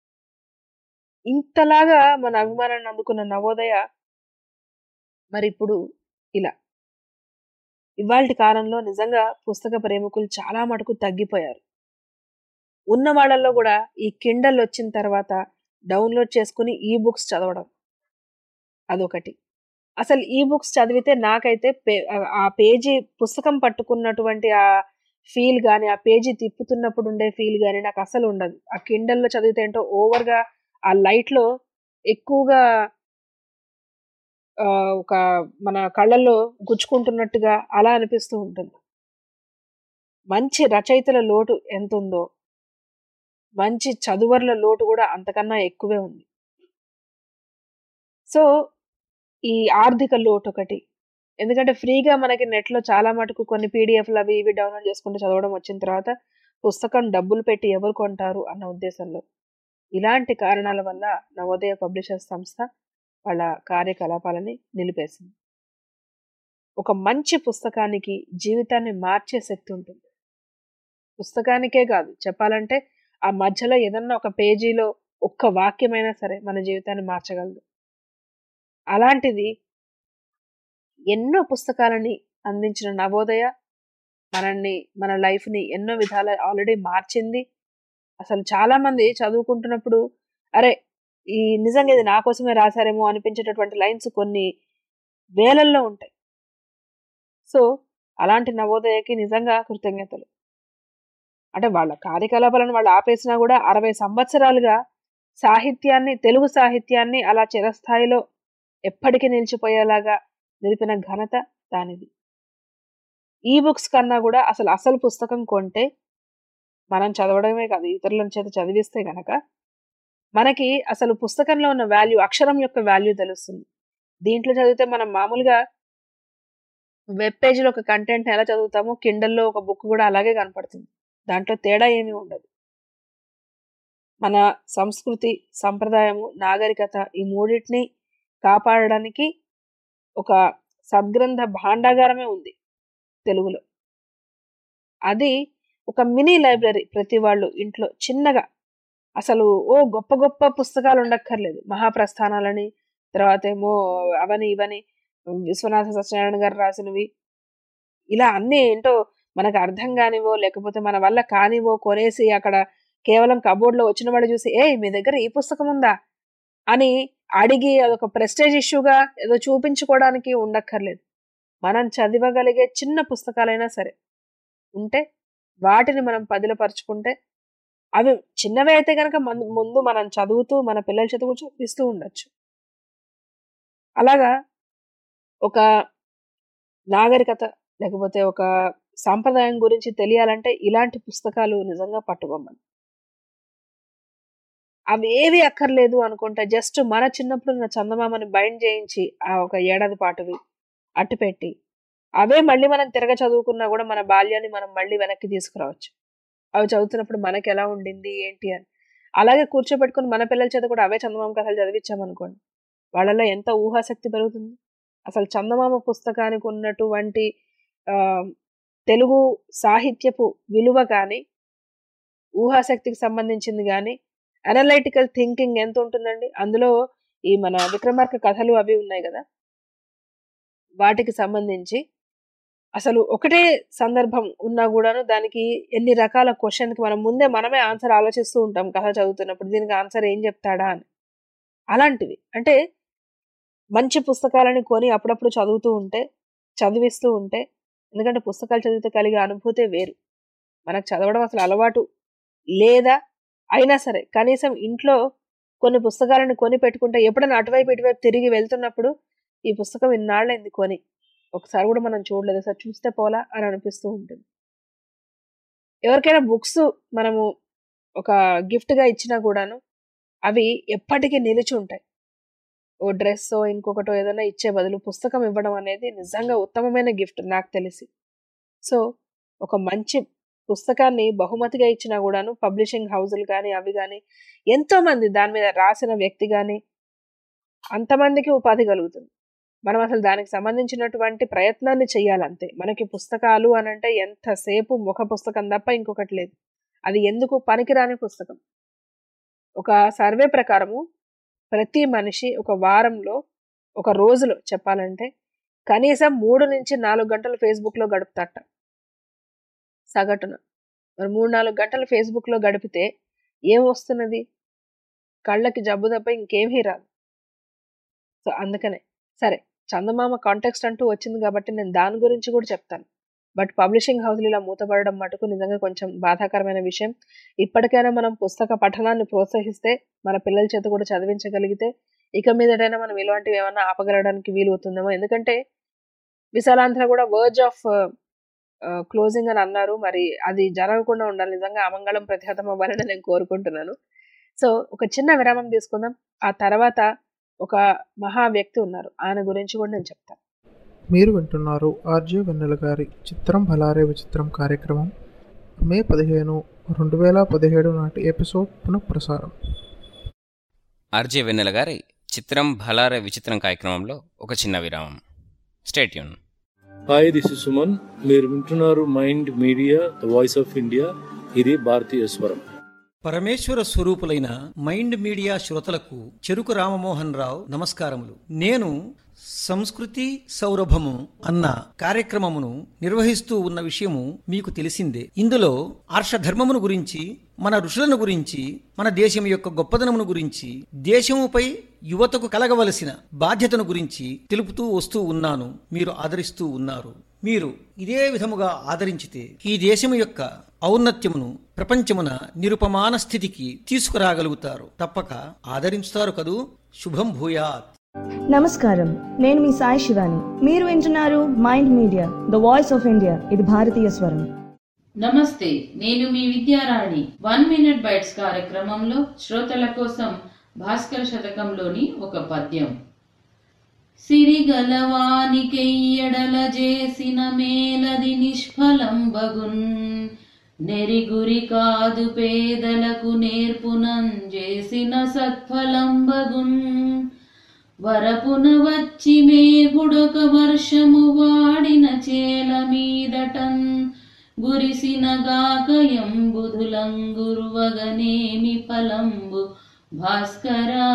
ఇంతలాగా మన అభిమానాన్ని అందుకున్న నవోదయ మరి ఇప్పుడు ఇలా ఇవాళ కాలంలో నిజంగా పుస్తక ప్రేమికులు చాలా మటుకు తగ్గిపోయారు ఉన్న వాళ్ళల్లో కూడా ఈ కిండల్ వచ్చిన తర్వాత డౌన్లోడ్ చేసుకుని ఈ బుక్స్ చదవడం అదొకటి అసలు ఈ బుక్స్ చదివితే నాకైతే పే- ఆ పేజీ పుస్తకం పట్టుకున్నటువంటి ఆ ఫీల్ కానీ ఆ పేజీ తిప్పుతున్నప్పుడు ఉండే ఫీల్ కానీ నాకు అసలు ఉండదు ఆ కిండల్లో చదివితే ఏంటో ఓవర్గా ఆ లైట్లో ఎక్కువగా ఆ, ఒక మన కళ్ళల్లో గుచ్చుకుంటున్నట్టుగా అలా అనిపిస్తూ ఉంటుంది మంచి రచయితల లోటు ఎంత ఉందో మంచి చదువర్ల లోటు కూడా అంతకన్నా ఎక్కువే ఉంది సో ఈ ఆర్థిక లోటు ఒకటి ఎందుకంటే ఫ్రీగా మనకి నెట్లో చాలా మటుకు కొన్ని పీడిఎఫ్లు అవి ఇవి డౌన్లోడ్ చేసుకుంటూ చదవడం వచ్చిన తర్వాత పుస్తకం డబ్బులు పెట్టి ఎవరు కొంటారు అన్న ఉద్దేశంలో ఇలాంటి కారణాల వల్ల నవోదయ పబ్లిషర్స్ సంస్థ వాళ్ళ కార్యకలాపాలని నిలిపేసింది ఒక మంచి పుస్తకానికి జీవితాన్ని మార్చే శక్తి ఉంటుంది పుస్తకానికే కాదు చెప్పాలంటే ఆ మధ్యలో ఏదన్నా ఒక పేజీలో ఒక్క వాక్యమైనా సరే మన జీవితాన్ని మార్చగలదు అలాంటిది ఎన్నో పుస్తకాలని అందించిన నవోదయ మనల్ని మన లైఫ్ని ఎన్నో విధాల ఆల్రెడీ మార్చింది అసలు చాలా మంది చదువుకుంటున్నప్పుడు అరే ఈ నిజంగా ఇది నా కోసమే రాశారేమో అనిపించేటటువంటి లైన్స్ కొన్ని వేలల్లో ఉంటాయి సో అలాంటి నవోదయకి నిజంగా కృతజ్ఞతలు అంటే వాళ్ళ కార్యకలాపాలను వాళ్ళు ఆపేసినా కూడా అరవై సంవత్సరాలుగా సాహిత్యాన్ని తెలుగు సాహిత్యాన్ని అలా చిరస్థాయిలో ఎప్పటికీ నిలిచిపోయేలాగా నిలిపిన ఘనత దానిది ఈ బుక్స్ కన్నా కూడా అసలు అసలు పుస్తకం కొంటే మనం చదవడమే కాదు ఇతరుల చేత చదివిస్తే గనక మనకి అసలు పుస్తకంలో ఉన్న వాల్యూ అక్షరం యొక్క వాల్యూ తెలుస్తుంది దీంట్లో చదివితే మనం మామూలుగా వెబ్ పేజీలో ఒక కంటెంట్ ఎలా చదువుతామో కిండల్లో ఒక బుక్ కూడా అలాగే కనపడుతుంది దాంట్లో తేడా ఏమీ ఉండదు మన సంస్కృతి సంప్రదాయము నాగరికత ఈ మూడింటిని కాపాడడానికి ఒక సద్గ్రంథ భాండాగారమే ఉంది తెలుగులో అది ఒక మినీ లైబ్రరీ ప్రతి వాళ్ళు ఇంట్లో చిన్నగా అసలు ఓ గొప్ప గొప్ప పుస్తకాలు ఉండక్కర్లేదు మహాప్రస్థానాలని తర్వాత ఏమో అవని ఇవని విశ్వనాథ సత్యనారాయణ గారు రాసినవి ఇలా అన్నీ ఏంటో మనకు అర్థం కానివో లేకపోతే మన వల్ల కానివో కొనేసి అక్కడ కేవలం కబోర్డ్లో వచ్చిన వాడు చూసి ఏ మీ దగ్గర ఈ పుస్తకం ఉందా అని అడిగి అదొక ప్రెస్టేజ్ ఇష్యూగా ఏదో చూపించుకోవడానికి ఉండక్కర్లేదు మనం చదవగలిగే చిన్న పుస్తకాలైనా సరే ఉంటే వాటిని మనం పదిలపరుచుకుంటే అవి చిన్నవి అయితే కనుక ముందు మనం చదువుతూ మన పిల్లల చేత కూడా చదివిస్తూ ఉండొచ్చు అలాగా ఒక నాగరికత లేకపోతే ఒక సాంప్రదాయం గురించి తెలియాలంటే ఇలాంటి పుస్తకాలు నిజంగా పట్టుకోమని అవి ఏవి అక్కర్లేదు అనుకుంటే జస్ట్ మన చిన్నప్పుడు ఉన్న చందమామని బైండ్ చేయించి ఆ ఒక ఏడాది పాటువి అట్టుపెట్టి అవే మళ్ళీ మనం తిరగ చదువుకున్నా కూడా మన బాల్యాన్ని మనం మళ్ళీ వెనక్కి తీసుకురావచ్చు అవి చదువుతున్నప్పుడు మనకి ఎలా ఉండింది ఏంటి అని అలాగే కూర్చోబెట్టుకుని మన పిల్లల చేత కూడా అవే చందమామ కథలు చదివించామనుకోండి వాళ్ళలో ఎంత ఊహాశక్తి పెరుగుతుంది అసలు చందమామ పుస్తకానికి ఉన్నటువంటి తెలుగు సాహిత్యపు విలువ కానీ ఊహాశక్తికి సంబంధించింది కానీ అనలైటికల్ థింకింగ్ ఎంత ఉంటుందండి అందులో ఈ మన విక్రమార్క కథలు అవి ఉన్నాయి కదా వాటికి సంబంధించి అసలు ఒకటే సందర్భం ఉన్నా కూడాను దానికి ఎన్ని రకాల క్వశ్చన్కి మనం ముందే మనమే ఆన్సర్ ఆలోచిస్తూ ఉంటాం కథ చదువుతున్నప్పుడు దీనికి ఆన్సర్ ఏం చెప్తాడా అని అలాంటివి అంటే మంచి పుస్తకాలని కొని అప్పుడప్పుడు చదువుతూ ఉంటే చదివిస్తూ ఉంటే ఎందుకంటే పుస్తకాలు చదివితే కలిగే అనుభూతే వేరు మనకు చదవడం అసలు అలవాటు లేదా అయినా సరే కనీసం ఇంట్లో కొన్ని పుస్తకాలను కొని పెట్టుకుంటే ఎప్పుడైనా అటువైపు ఇటువైపు తిరిగి వెళ్తున్నప్పుడు ఈ పుస్తకం ఇన్నాళ్ళైంది కొని ఒకసారి కూడా మనం చూడలేదు సార్ చూస్తే పోలా అని అనిపిస్తూ ఉంటుంది ఎవరికైనా బుక్స్ మనము ఒక గిఫ్ట్గా ఇచ్చినా కూడాను అవి ఎప్పటికీ నిలిచి ఉంటాయి ఓ డ్రెస్ ఇంకొకటో ఏదైనా ఇచ్చే బదులు పుస్తకం ఇవ్వడం అనేది నిజంగా ఉత్తమమైన గిఫ్ట్ నాకు తెలిసి సో ఒక మంచి పుస్తకాన్ని బహుమతిగా ఇచ్చినా కూడాను పబ్లిషింగ్ హౌజులు కానీ అవి కానీ ఎంతో మంది దాని మీద రాసిన వ్యక్తి కానీ అంతమందికి ఉపాధి కలుగుతుంది మనం అసలు దానికి సంబంధించినటువంటి ప్రయత్నాన్ని చేయాలంతే మనకి పుస్తకాలు అని అంటే ఎంతసేపు ముఖ పుస్తకం తప్ప ఇంకొకటి లేదు అది ఎందుకు పనికిరాని పుస్తకం ఒక సర్వే ప్రకారము ప్రతి మనిషి ఒక వారంలో ఒక రోజులో చెప్పాలంటే కనీసం మూడు నుంచి నాలుగు గంటలు ఫేస్బుక్లో గడుపుతాట సగటున మరి మూడు నాలుగు గంటలు ఫేస్బుక్లో గడిపితే ఏం వస్తున్నది కళ్ళకి జబ్బు తప్ప ఇంకేమీ రాదు సో అందుకనే సరే చందమామ కాంటెక్స్ట్ అంటూ వచ్చింది కాబట్టి నేను దాని గురించి కూడా చెప్తాను బట్ పబ్లిషింగ్ హౌస్లు ఇలా మూతపడడం మటుకు నిజంగా కొంచెం బాధాకరమైన విషయం ఇప్పటికైనా మనం పుస్తక పఠనాన్ని ప్రోత్సహిస్తే మన పిల్లల చేత కూడా చదివించగలిగితే ఇక మీదటైనా మనం ఇలాంటివి ఏమైనా ఆపగలడానికి వీలవుతుందేమో ఎందుకంటే విశాలాంధ్ర కూడా వర్జ్ ఆఫ్ క్లోజింగ్ అని అన్నారు మరి అది జరగకుండా ఉండాలి నిజంగా అమంగళం ప్రతిహతం అవ్వాలని నేను కోరుకుంటున్నాను సో ఒక చిన్న విరామం తీసుకుందాం ఆ తర్వాత ఒక మహా వ్యక్తి ఉన్నారు ఆయన గురించి కూడా నేను చెప్తాను మీరు వింటున్నారు ఆర్జే వెన్నెల గారి చిత్రం భలారే విచిత్రం కార్యక్రమం మే పదిహేను రెండు వేల పదిహేడు నాటి ఎపిసోడ్ పునఃప్రసారం ఆర్జే వెన్నెల గారి చిత్రం భలారే విచిత్రం కార్యక్రమంలో ఒక చిన్న విరామం stay tuned hi this is Suman మీరు వింటున్నారు mind media the voice of India ఇది భారతీయ స్వరం పరమేశ్వర స్వరూపులైన మైండ్ మీడియా శ్రోతలకు చెరుకు రామమోహన్ రావు నమస్కారములు నేను సంస్కృతి సౌరభము అన్న కార్యక్రమమును నిర్వహిస్తూ ఉన్న విషయము మీకు తెలిసిందే ఇందులో ఆర్షధర్మమును గురించి మన ఋషులను గురించి మన దేశం యొక్క గొప్పదనమును గురించి దేశముపై యువతకు కలగవలసిన బాధ్యతను గురించి తెలుపుతూ వస్తూ ఉన్నాను మీరు ఆదరిస్తూ ఉన్నారు మీరు ఇదే విధముగా ఆదరించితే ఈ దేశము యొక్క ఔన్నత్యమును ప్రపంచమున నిరుపమాన స్థితికి తీసుకురాగలుగుతారు తప్పక ఆదరించుతారు కదూ శుభం భూయాత్ నమస్కారం నేను మీ సాయి శివాని మీరు వింటున్నారు mind media the voice of India ఇది భారతీయ స్వరం నమస్తే నేను మీ విద్యారాణి వన్ మినిట్ బైట్స్ కార్యక్రమంలో శ్రోతల కోసం భాస్కర శతకంలోని ఒక పద్యం సిరిగలవానికెయ్యడల చేసిన మేలది నిష్ఫలం బగున్ నెరిగురి కాదు పేదలకు నేర్పునం చేసిన సత్ఫలం బగున్ వరపున వచ్చి మేఘుడొక వర్షము వాడిన చేల మీదటన్ గురిసిన గాకయంబుధులంగురువగనేమి ఫలంబు భాస్కరా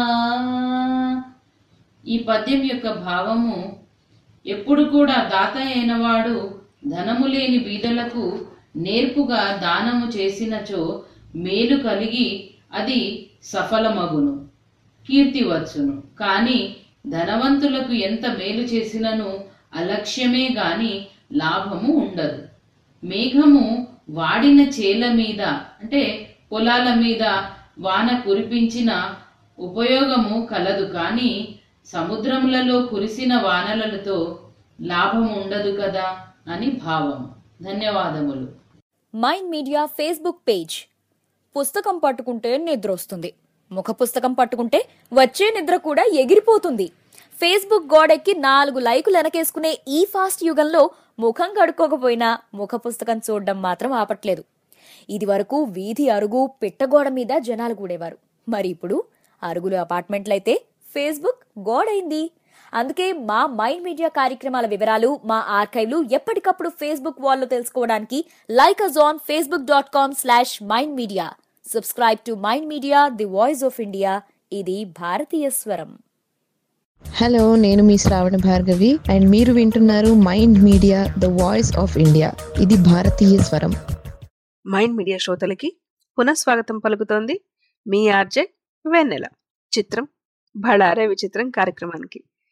ఈ పద్యం యొక్క భావము ఎప్పుడు కూడా దాత అయినవాడు ధనము లేని బీదలకు నేర్పుగా దానము చేసినచో మేలు కలిగి అది సఫలమగును కీర్తి వచ్చును కానీ ధనవంతులకు ఎంత మేలు చేసినను అలక్ష్యమే గాని లాభము ఉండదు మేఘము వాడిన చేల మీద అంటే పొలాల మీద వాన కురిపించిన ఉపయోగము కలదు కానీ సముద్రములలో కురిసిన వానలతో లాభం ఉండదు కదా అని భావం ధన్యవాదములు మైండ్ మీడియా ఫేస్బుక్ పేజ్ పుస్తకం పట్టుకుంటే నిద్ర వస్తుంది ముఖ పుస్తకం పట్టుకుంటే వచ్చే నిద్ర కూడా ఎగిరిపోతుంది ఫేస్బుక్ గోడెక్కి నాలుగు లైకులు వెనకేసుకునే ఈ ఫాస్ట్ యుగంలో ముఖం కడుక్కోకపోయినా ముఖ పుస్తకం చూడడం మాత్రం ఆపట్లేదు ఇది వరకు వీధి అరుగు పిట్టగోడ మీద జనాలు కూడేవారు మరి ఇప్పుడు అరుగులు అపార్ట్మెంట్లయితే ఫేస్బుక్ గోడైంది అందుకే మా మైండ్ మీడియా కార్యక్రమాల వివరాలు మా ఆర్కైవ్లు ఎప్పటికప్పుడు ఫేస్బుక్ వాల్లో తెలుసుకోవడానికి like us on Facebook dot com slash mind media subscribe to mind media the voice of India ఇది భారతీయ స్వరం హలో నేను మీ శ్రావణ భార్గవి అండ్ మీరు వింటున్నారు mind media the voice of India ఇది భారతీయ స్వరం మైండ్ మీడియా శ్రోతలకి పునఃస్వాగతం పలుకుతోంది మీ ఆర్జే వెన్నెల చిత్రం భళారే విచిత్రం కార్యక్రమానికి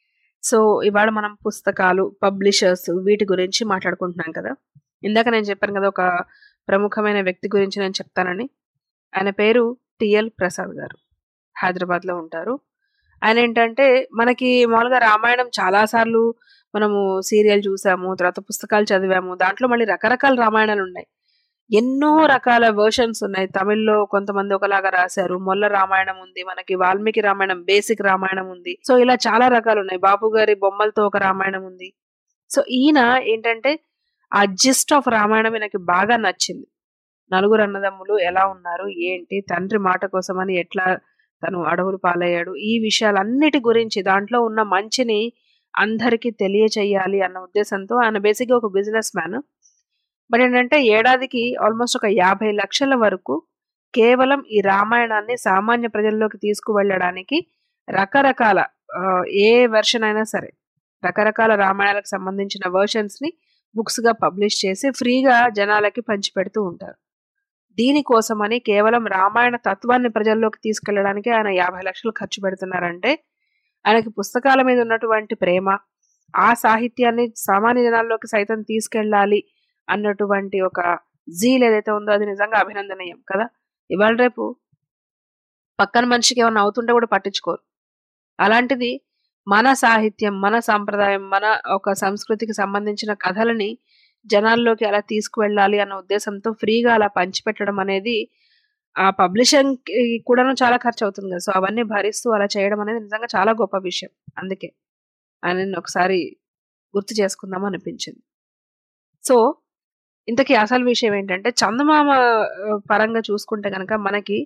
సో ఇవాళ మనం పుస్తకాలు పబ్లిషర్స్ వీటి గురించి మాట్లాడుకుంటున్నాం కదా ఇందాక నేను చెప్పాను కదా ఒక ప్రముఖమైన వ్యక్తి గురించి నేను చెప్తానని ఆయన పేరు టిఎల్ ప్రసాద్ గారు హైదరాబాద్లో ఉంటారు ఆయన ఏంటంటే మనకి మామూలుగా రామాయణం చాలాసార్లు మనము సీరియల్ చూసాము తర్వాత పుస్తకాలు చదివాము దాంట్లో మళ్ళీ రకరకాల రామాయణాలు ఉన్నాయి ఎన్నో రకాల వర్షన్స్ ఉన్నాయి తమిళ్లో కొంతమంది ఒకలాగా రాశారు మొల్ల రామాయణం ఉంది మనకి వాల్మీకి రామాయణం బేసిక్ రామాయణం ఉంది సో ఇలా చాలా రకాలు ఉన్నాయి బాపు గారి బొమ్మలతో ఒక రామాయణం ఉంది సో ఈయన ఏంటంటే ఆ జిస్ట్ ఆఫ్ రామాయణం ఈయనకి బాగా నచ్చింది నలుగురు అన్నదమ్ములు ఎలా ఉన్నారు ఏంటి తండ్రి మాట కోసమని ఎట్లా తను అడవులు పాలయ్యాడు ఈ విషయాలన్నిటి గురించి దాంట్లో ఉన్న మంచిని అందరికీ తెలియచేయాలి అన్న ఉద్దేశంతో ఆయన బేసిక్గా ఒక బిజినెస్ మ్యాన్ బట్ ఏంటంటే ఏడాదికి ఆల్మోస్ట్ ఒక యాభై లక్షల వరకు కేవలం ఈ రామాయణాన్ని సామాన్య ప్రజల్లోకి తీసుకువెళ్ళడానికి రకరకాల ఆ, ఏ వెర్షన్ అయినా సరే రకరకాల రామాయణాలకు సంబంధించిన వర్షన్స్ ని బుక్స్ గా పబ్లిష్ చేసి ఫ్రీగా జనాలకి పంచిపెడుతూ ఉంటారు దీనికోసమని కేవలం రామాయణ తత్వాన్ని ప్రజల్లోకి తీసుకెళ్ళడానికి ఆయన యాభై లక్షలు ఖర్చు పెడుతున్నారంటే ఆయనకి పుస్తకాల మీద ఉన్నటువంటి ప్రేమ ఆ సాహిత్యాన్ని సామాన్య జనాల్లోకి సైతం తీసుకెళ్ళాలి అన్నటువంటి ఒక జీల్ ఏదైతే ఉందో అది నిజంగా అభినందనీయం కదా ఇవాళ రేపు పక్కన మనిషికి ఏమైనా అవుతుంటే కూడా పట్టించుకోరు అలాంటిది మన సాహిత్యం మన సాంప్రదాయం మన ఒక సంస్కృతికి సంబంధించిన కథలని జనాల్లోకి అలా తీసుకువెళ్ళాలి అన్న ఉద్దేశంతో ఫ్రీగా అలా పంచిపెట్టడం అనేది ఆ పబ్లిషింగ్ కూడాను చాలా ఖర్చు అవుతుంది కదా సో అవన్నీ భరిస్తూ అలా చేయడం అనేది నిజంగా చాలా గొప్ప విషయం అందుకే ఆయన ఒకసారి గుర్తు చేసుకుందాం అనిపించింది సో ఇంతకీ అసలు విషయం ఏంటంటే చందమామ ఆ, పరంగా చూసుకుంటే కనుక మనకి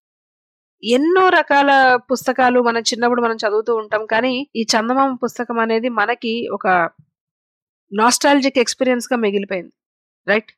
ఎన్నో రకాల పుస్తకాలు మన చిన్నప్పుడు మనం చదువుతూ ఉంటాం కానీ ఈ చందమామ పుస్తకం అనేది మనకి ఒక నాస్టాలజిక్ ఎక్స్పీరియన్స్ గా మిగిలిపోయింది రైట్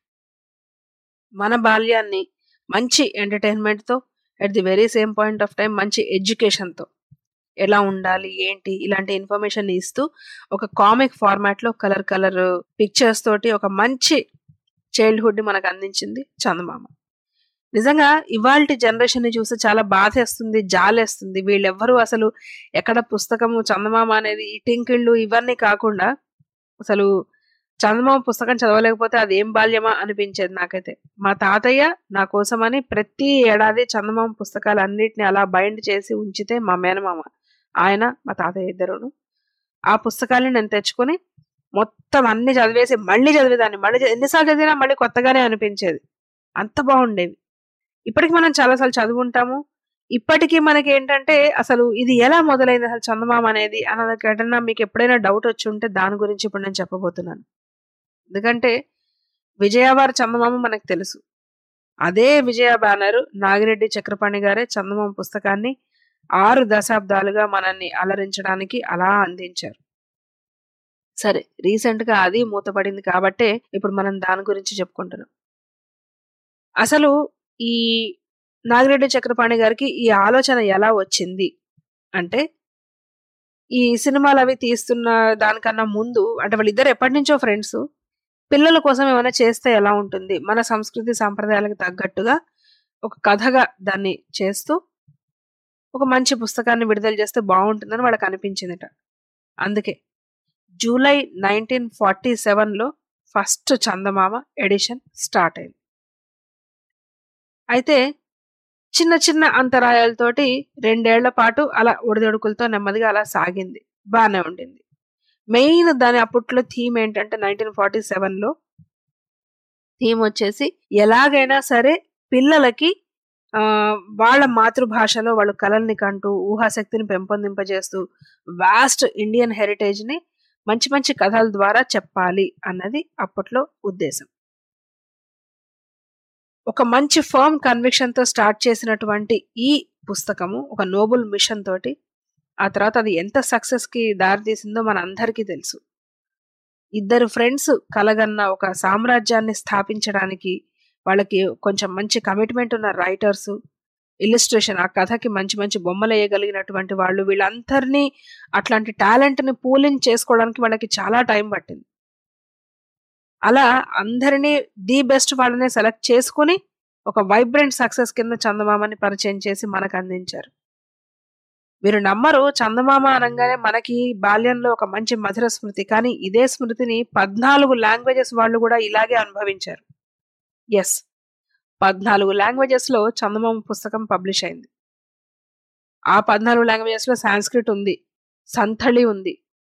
మన బాల్యాన్ని మంచి ఎంటర్టైన్మెంట్ తో at the very same point of time మంచి ఎడ్యుకేషన్ తో ఎలా ఉండాలి ఏంటి ఇలాంటి ఇన్ఫర్మేషన్ ఇస్తూ ఒక కామిక్ ఫార్మాట్ లో కలర్ కలర్ పిక్చర్స్ తోటి ఒక మంచి చైల్డ్హుడ్ ని మనకు అందించింది చందమామ నిజంగా ఇవాళ జనరేషన్ ని చూస్తే చాలా బాధేస్తుంది జాలేస్తుంది వీళ్ళెవ్వరూ అసలు ఎక్కడ పుస్తకము చందమామ అనేది ఈ టింకిళ్ళు ఇవన్నీ కాకుండా అసలు చందమామ పుస్తకం చదవలేకపోతే అది ఏం బాల్యమా అనిపించేది నాకైతే మా తాతయ్య నా కోసమని ప్రతి ఏడాది చందమామ పుస్తకాలు అన్నిటిని అలా బైండ్ చేసి ఉంచితే మా మేనమామ ఆయన మా తాతయ్య ఇద్దరును ఆ పుస్తకాలని నేను తెచ్చుకొని మొత్తం అన్ని చదివేసి మళ్ళీ చదివేదాన్ని మళ్ళీ చదివి- ఎన్నిసార్లు చదివినా మళ్ళీ కొత్తగానే అనిపించేది అంత బాగుండేవి ఇప్పటికి మనం చాలాసార్లు చదువుంటాము ఇప్పటికీ మనకి ఏంటంటే అసలు ఇది ఎలా మొదలైంది అసలు చందమామ అనేది అన్నది ఎటన్నా మీకు ఎప్పుడైనా డౌట్ వచ్చి ఉంటే దాని గురించి ఇప్పుడు నేను చెప్పబోతున్నాను ఎందుకంటే విజయవారి చందమామ మనకు తెలుసు అదే విజయ బ్యానర్ నాగిరెడ్డి చక్రపాణి గారే చందమామ పుస్తకాన్ని ఆరు దశాబ్దాలుగా మనల్ని అలరించడానికి అలా అందించారు సరే రీసెంట్ గా అది మూతపడింది కాబట్టే ఇప్పుడు మనం దాని గురించి చెప్పుకుంటున్నాం అసలు ఈ నాగిరెడ్డి చక్రపాణి గారికి ఈ ఆలోచన ఎలా వచ్చింది అంటే ఈ సినిమాలు అవి తీస్తున్న దానికన్నా ముందు అంటే వాళ్ళిద్దరు ఎప్పటి నుంచో ఫ్రెండ్స్ పిల్లల కోసం ఏమైనా చేస్తే ఎలా ఉంటుంది మన సంస్కృతి సాంప్రదాయాలకు తగ్గట్టుగా ఒక కథగా దాన్ని చేస్తూ ఒక మంచి పుస్తకాన్ని విడుదల చేస్తే బాగుంటుందని వాళ్ళకి అనిపించిందిట అందుకే జూలై నైన్టీన్ ఫార్టీ సెవెన్లో ఫస్ట్ చందమామ ఎడిషన్ స్టార్ట్ అయింది అయితే చిన్న చిన్న అంతరాయాలతోటి రెండేళ్ల పాటు అలా ఒడిదొడుకులతో నెమ్మదిగా అలా సాగింది బాగానే ఉండింది మెయిన్ దాని అప్పట్లో థీమ్ ఏంటంటే నైన్టీన్ ఫార్టీ సెవెన్లో థీమ్ వచ్చేసి ఎలాగైనా సరే పిల్లలకి ఆ, వాళ్ళ మాతృభాషలో వాళ్ళు కళల్ని కంటూ ఊహాశక్తిని పెంపొందింపజేస్తూ వాస్ట్ ఇండియన్ హెరిటేజ్ ని మంచి మంచి కథల ద్వారా చెప్పాలి అన్నది అప్పట్లో ఉద్దేశం ఒక మంచి ఫర్మ్ కన్విక్షన్ తో స్టార్ట్ చేసినటువంటి ఈ పుస్తకము ఒక నోబుల్ మిషన్ తోటి ఆ తర్వాత అది ఎంత సక్సెస్ కి దారితీసిందో మన అందరికీ తెలుసు ఇద్దరు ఫ్రెండ్స్ కలగన్న ఒక సామ్రాజ్యాన్ని స్థాపించడానికి వాళ్ళకి కొంచెం మంచి కమిట్మెంట్ ఉన్న రైటర్స్ ఇలిస్ట్రేషన్ ఆ కథకి మంచి మంచి బొమ్మలు వేయగలిగినటువంటి వాళ్ళు వీళ్ళందరినీ అట్లాంటి టాలెంట్ ని పూలింగ్ చేసుకోవడానికి వాళ్ళకి చాలా టైం పట్టింది అలా అందరినీ ది బెస్ట్ వాళ్ళని సెలెక్ట్ చేసుకుని ఒక వైబ్రెంట్ సక్సెస్ కింద చందమామని పరిచయం చేసి మనకు అందించారు మీరు నమ్మరు చందమామ అనగానే మనకి బాల్యంలో ఒక మంచి మధుర స్మృతి కానీ ఇదే స్మృతిని పద్నాలుగు లాంగ్వేజెస్ వాళ్ళు కూడా ఇలాగే అనుభవించారు ఎస్ పద్నాలుగు లాంగ్వేజెస్ లో చందమామ పుస్తకం పబ్లిష్ అయింది ఆ పద్నాలుగు లాంగ్వేజెస్ లో సాంస్క్రిట్ ఉంది సంథళి ఉంది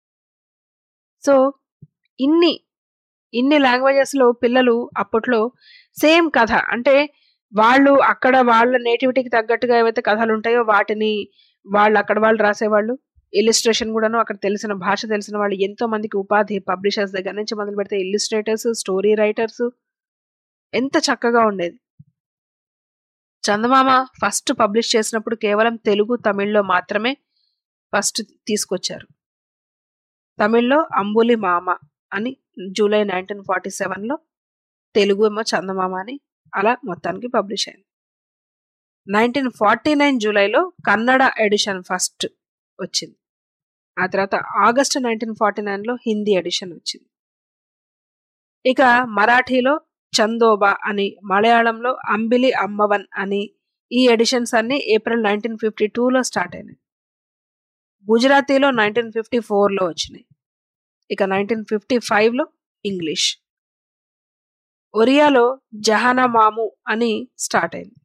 సో ఇన్ని ఇన్ని లాంగ్వేజెస్ లో పిల్లలు అప్పట్లో సేమ్ కథ అంటే వాళ్ళు అక్కడ వాళ్ళ నేటివిటీకి తగ్గట్టుగా ఏవైతే కథలు ఉంటాయో వాటిని వాళ్ళు అక్కడ వాళ్ళు రాసేవాళ్ళు ఇల్లుస్ట్రేషన్ కూడాను అక్కడ తెలిసిన భాష తెలిసిన వాళ్ళు ఎంతో మందికి ఉపాధి పబ్లిషర్స్ దగ్గర నుంచి మొదలు పెడితే ఇల్లుస్ట్రేటర్స్ స్టోరీ రైటర్స్ ఎంత చక్కగా ఉండేది చందమామ ఫస్ట్ పబ్లిష్ చేసినప్పుడు కేవలం తెలుగు తమిళ్లో మాత్రమే ఫస్ట్ తీసుకొచ్చారు తమిళ్లో అంబులి మామ అని జూలై నైన్టీన్ ఫార్టీ సెవెన్లో తెలుగు ఏమో చందమామ అని అలా మొత్తానికి పబ్లిష్ అయింది నైన్టీన్ ఫార్టీ నైన్ జూలైలో కన్నడ ఎడిషన్ ఫస్ట్ వచ్చింది ఆ తర్వాత ఆగస్టు నైన్టీన్ ఫార్టీ నైన్లో హిందీ ఎడిషన్ వచ్చింది ఇక మరాఠీలో చందోబా అని మలయాళంలో అంబిలి అమ్మవన్ అని ఈ ఎడిషన్స్ అన్ని ఏప్రిల్ నైన్టీన్ ఫిఫ్టీ టూలో స్టార్ట్ అయినాయి గుజరాతీలో నైన్టీన్ ఫిఫ్టీ ఫోర్లో వచ్చినాయి ఇక నైన్టీన్ ఫిఫ్టీ ఫైవ్లో ఇంగ్లీష్ ఒరియాలో జహానా మాము అని స్టార్ట్ అయింది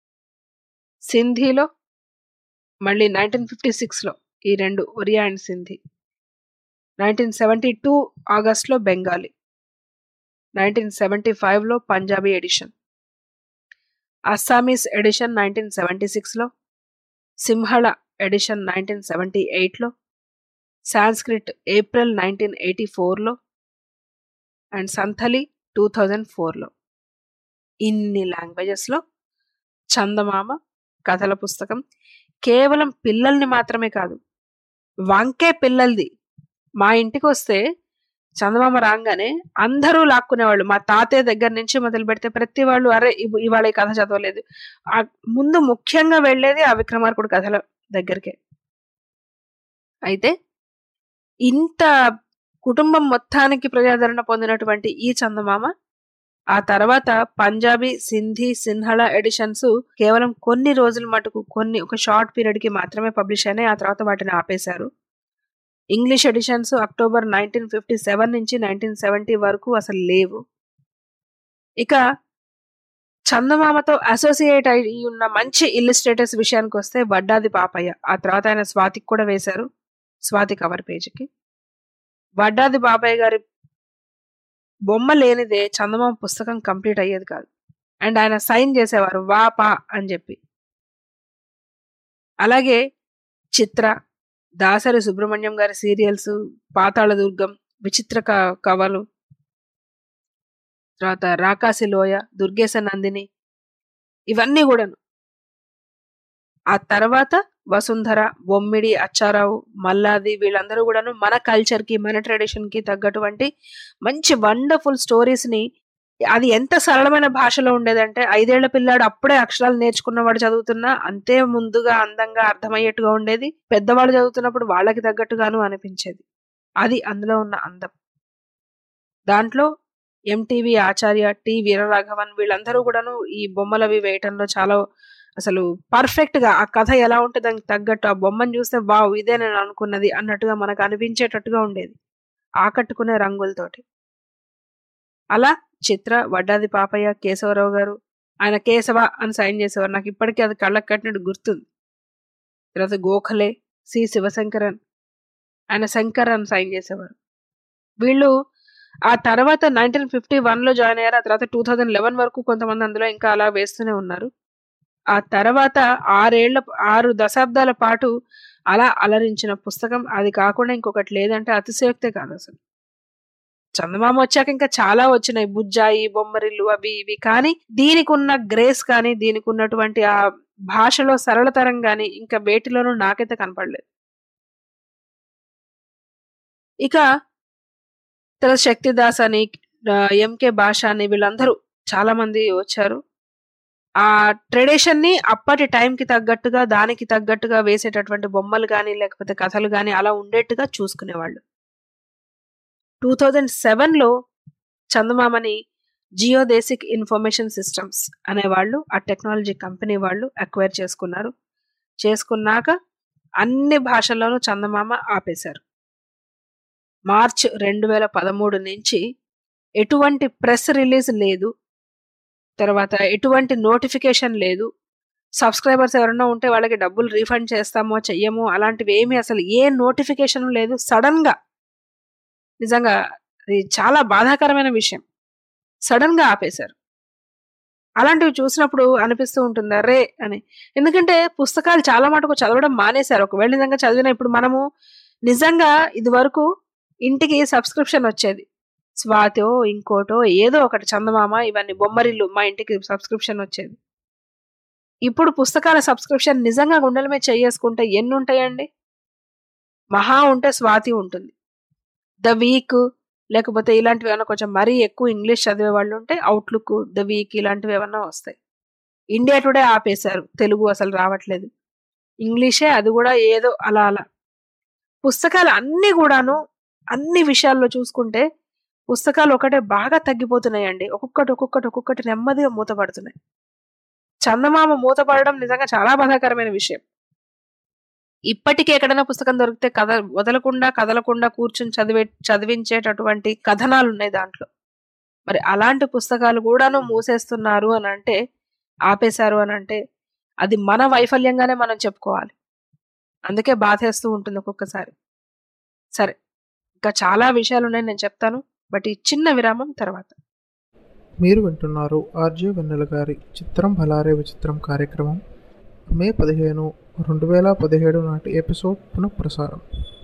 సింధీలో మళ్ళీ నైన్టీన్ ఫిఫ్టీ సిక్స్లో ఈ రెండు Oriya and Sindhi nineteen seventy two ఆగస్ట్లో బెంగాలీ నైన్టీన్ సెవెంటీ ఫైవ్లో Punjabi edition Assamese edition nineteen seventy సిక్స్లో సింహళ ఎడిషన్ నైన్టీన్ సెవెంటీ ఎయిట్లో సాంస్క్రిట్ ఏప్రిల్ నైన్టీన్ ఎయిటీ ఫోర్లో అండ్ సంథలి టూ థౌజండ్ ఫోర్లో ఇన్ని లాంగ్వేజెస్లో చందమామ కథల పుస్తకం కేవలం పిల్లల్ని మాత్రమే కాదు వంకే పిల్లలది మా ఇంటికి వస్తే చందమామ రాగానే అందరూ లాక్కునేవాళ్ళు మా తాతయ్య దగ్గర నుంచి మొదలు పెడితే ప్రతి వాళ్ళు అరే ఇవ్- ఇవాళ ఈ కథ చదవలేదు ఆ ముందు ముఖ్యంగా వెళ్ళేది ఆ విక్రమార్కుడు కథల దగ్గరికే అయితే ఇంత కుటుంబం మొత్తానికి ప్రజాదరణ పొందినటువంటి ఈ చందమామ ఆ తర్వాత పంజాబీ సింధీ సిన్హళ ఎడిషన్స్ కేవలం కొన్ని రోజుల మటుకు కొన్ని ఒక షార్ట్ పీరియడ్ కి మాత్రమే పబ్లిష్ అయినాయి ఆ తర్వాత వాటిని ఆపేశారు English editions October nineteen fifty seven నుంచి నైన్టీన్ సెవెంటీ వరకు అసలు లేవు ఇక చందమామతో అసోసియేట్ అయి ఉన్న మంచి ఇల్లుస్ట్రేటర్స్ విషయానికి వస్తే వడ్డాది పాపయ్య ఆ తర్వాత ఆయన స్వాతికి కూడా వేశారు స్వాతి కవర్ పేజీకి వడ్డాది పాపయ్య గారి బొమ్మ లేనిదే చందమామ పుస్తకం కంప్లీట్ అయ్యేది కాదు అండ్ ఆయన సైన్ చేసేవారు వా పా అని చెప్పి అలాగే చిత్ర దాసరి సుబ్రహ్మణ్యం గారి సీరియల్స్ పాతాళ దుర్గం విచిత్ర క- కవలు తర్వాత రాకాసి లోయ దుర్గేశ నందిని ఇవన్నీ కూడాను ఆ తర్వాత వసుంధర బొమ్మిడి అచ్చారావు మల్లాది వీళ్ళందరూ కూడాను మన కల్చర్ కి మన ట్రెడిషన్ కి తగ్గటువంటి మంచి వండర్ఫుల్ స్టోరీస్ ని అది ఎంత సరళమైన భాషలో ఉండేదంటే ఐదేళ్ల పిల్లాడు అప్పుడే అక్షరాలు నేర్చుకున్నవాడు చదువుతున్నా అంతే ముందుగా అందంగా అర్థమయ్యేట్టుగా ఉండేది పెద్దవాళ్ళు చదువుతున్నప్పుడు వాళ్ళకి తగ్గట్టుగాను అనిపించేది అది అందులో ఉన్న అందం దాంట్లో ఎంటీవీ ఆచార్య టి వీరరాఘవన్ వీళ్ళందరూ కూడాను ఈ బొమ్మలవి వేయటంలో చాలా అసలు పర్ఫెక్ట్ గా ఆ కథ ఎలా ఉంటే దానికి తగ్గట్టు ఆ బొమ్మను చూస్తే వావ్ ఇదే నేను అనుకున్నది అన్నట్టుగా మనకు అనిపించేటట్టుగా ఉండేది ఆకట్టుకునే రంగులతోటి అలా చిత్ర వడ్డాది పాపయ్య కేశవరావు గారు ఆయన కేశవ అని సైన్ చేసేవారు నాకు ఇప్పటికీ అది కళ్ళకు కట్టినట్టు గుర్తుంది తర్వాత గోఖలే సి శివశంకరన్ ఆయన శంకర్ అని సైన్ చేసేవారు వీళ్ళు ఆ తర్వాత నైన్టీన్ ఫిఫ్టీ వన్లో జాయిన్ అయ్యారు ఆ తర్వాత టూ థౌజండ్ లెవెన్ వరకు కొంతమంది అందులో ఇంకా అలా వేస్తూనే ఉన్నారు ఆ తర్వాత ఆరేళ్ల ఆరు దశాబ్దాల పాటు అలా అలరించిన పుస్తకం అది కాకుండా ఇంకొకటి లేదంటే అతిశయోక్తే కాదు అసలు చందమామ వచ్చాక ఇంకా చాలా వచ్చినాయి బుజ్జాయి బొమ్మరిల్లు అవి ఇవి కానీ దీనికి ఉన్న గ్రేస్ కానీ దీనికి ఉన్నటువంటి ఆ భాషలో సరళతరం కానీ ఇంకా వేటిలోనూ నాకైతే కనపడలేదు ఇక తర్వాత శక్తిదాస్ అని ఆ, ఎంకే భాష అని వీళ్ళందరూ చాలా మంది వచ్చారు ఆ ట్రెడిషన్ ని అప్పటి టైంకి తగ్గట్టుగా దానికి తగ్గట్టుగా వేసేటటువంటి బొమ్మలు కానీ లేకపోతే కథలు కానీ అలా ఉండేట్టుగా చూసుకునేవాళ్ళు టూ థౌజండ్ సెవెన్లో చందమామని జియోదేసిక్ ఇన్ఫర్మేషన్ సిస్టమ్స్ అనేవాళ్ళు ఆ టెక్నాలజీ కంపెనీ వాళ్ళు అక్వైర్ చేసుకున్నారు చేసుకున్నాక అన్ని భాషల్లోనూ చందమామ ఆపేశారు మార్చ్ రెండు వేల పదమూడు నుంచి ఎటువంటి ప్రెస్ రిలీజ్ లేదు తర్వాత ఎటువంటి నోటిఫికేషన్ లేదు సబ్స్క్రైబర్స్ ఎవరైనా ఉంటే వాళ్ళకి డబ్బులు రీఫండ్ చేస్తామో చెయ్యమో అలాంటివి ఏమీ అసలు ఏ నోటిఫికేషన్ లేదు సడన్ గా నిజంగా ఇది చాలా బాధాకరమైన విషయం సడన్ గా ఆపేశారు అలాంటివి చూసినప్పుడు అనిపిస్తూ ఉంటుంది రే అని ఎందుకంటే పుస్తకాలు చాలా మటుకు చదవడం మానేశారు ఒకవేళ నిజంగా చదివిన ఇప్పుడు మనము నిజంగా ఇది వరకు ఇంటికి సబ్స్క్రిప్షన్ వచ్చేది స్వాతో ఇంకోటో ఏదో ఒకటి చందమామ ఇవన్నీ బొమ్మరిల్లు మా ఇంటికి సబ్స్క్రిప్షన్ వచ్చేది ఇప్పుడు పుస్తకాల సబ్స్క్రిప్షన్ నిజంగా గుండెల మీద చేసుకుంటే ఎన్ని ఉంటాయండి మహా ఉంటే స్వాతి ఉంటుంది ద వీక్ లేకపోతే ఇలాంటివి ఏమైనా కొంచెం మరీ ఎక్కువ ఇంగ్లీష్ చదివే వాళ్ళు ఉంటే అవుట్లుక్ ద వీక్ ఇలాంటివి ఏమన్నా వస్తాయి ఇండియా టుడే ఆపేశారు తెలుగు అసలు రావట్లేదు ఇంగ్లీషే అది కూడా ఏదో అలా అలా పుస్తకాలు అన్నీ కూడాను అన్ని విషయాల్లో చూసుకుంటే పుస్తకాలు ఒకటే బాగా తగ్గిపోతున్నాయండి ఒక్కొక్కటి ఒక్కొక్కటి ఒక్కొక్కటి నెమ్మదిగా మూతపడుతున్నాయి చందమామ మూతపడడం నిజంగా చాలా బాధాకరమైన విషయం ఇప్పటికీ ఎక్కడైనా పుస్తకం దొరికితే కథ వదలకుండా కదలకుండా కూర్చుని చదివే చదివించేటటువంటి కథనాలు ఉన్నాయి దాంట్లో మరి అలాంటి పుస్తకాలు కూడాను మూసేస్తున్నారు అని అంటే ఆపేశారు అని అంటే అది మన వైఫల్యంగానే మనం చెప్పుకోవాలి అందుకే బాధేస్తూ ఉంటుంది ఒక్కొక్కసారి సరే ఇంకా చాలా విషయాలు ఉన్నాయి నేను చెప్తాను బట్ ఈ చిన్న విరామం తర్వాత మీరు వింటున్నారు ఆర్జే వెన్నెల గారి చిత్రం భలారే విచిత్రం కార్యక్రమం మే పదిహేను రెండు వేల పదిహేడు నాటి ఎపిసోడ్ పునఃప్రసారం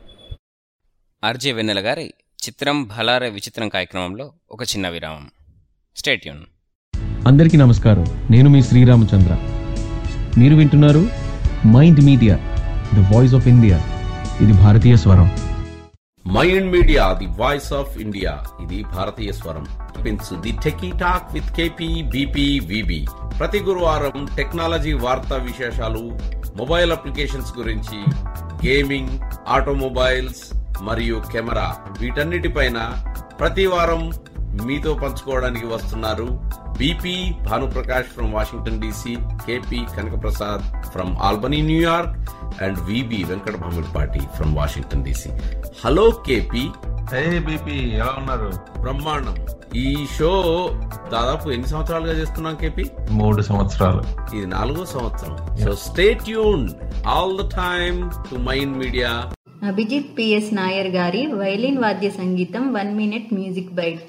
ఆర్జే వెన్నెల గారి చిత్రం భలారే విచిత్రం కార్యక్రమంలో ఒక చిన్న విరామం స్టేట్యూన్ అందరికీ నమస్కారం నేను మీ శ్రీరామచంద్ర మీరు వింటున్నారు mind media the voice of India ఇది భారతీయ స్వరం mind media the voice of India ఇది భారతీయ స్వరం pins the techie talk with KP BP VB ప్రతి గురువారం టెక్నాలజీ వార్తా విశేషాలు మొబైల్ అప్లికేషన్స్ గురించి గేమింగ్ ఆటోమొబైల్స్ మరియు కెమెరా వీటన్నిటిపైన ప్రతి వారం మీతో పంచుకోవడానికి వస్తున్నారు BP Bhanuprakash from Washington DC KP Kanakaprasad from Albany New York and VB Venkata Bhamidipati from Washington DC hello KP BP ఎలా ఉన్నారు బ్రహ్మాండం ఈ షో దాదాపు ఎన్ని సంవత్సరాలుగా చేస్తున్నాం కేపీ మూడు సంవత్సరాలు ఇది నాలుగో సంవత్సరం so stay tune all the time to mind Media Abhijit PS Nair గారి వైలిన్ వాద్య సంగీతం one minute music byte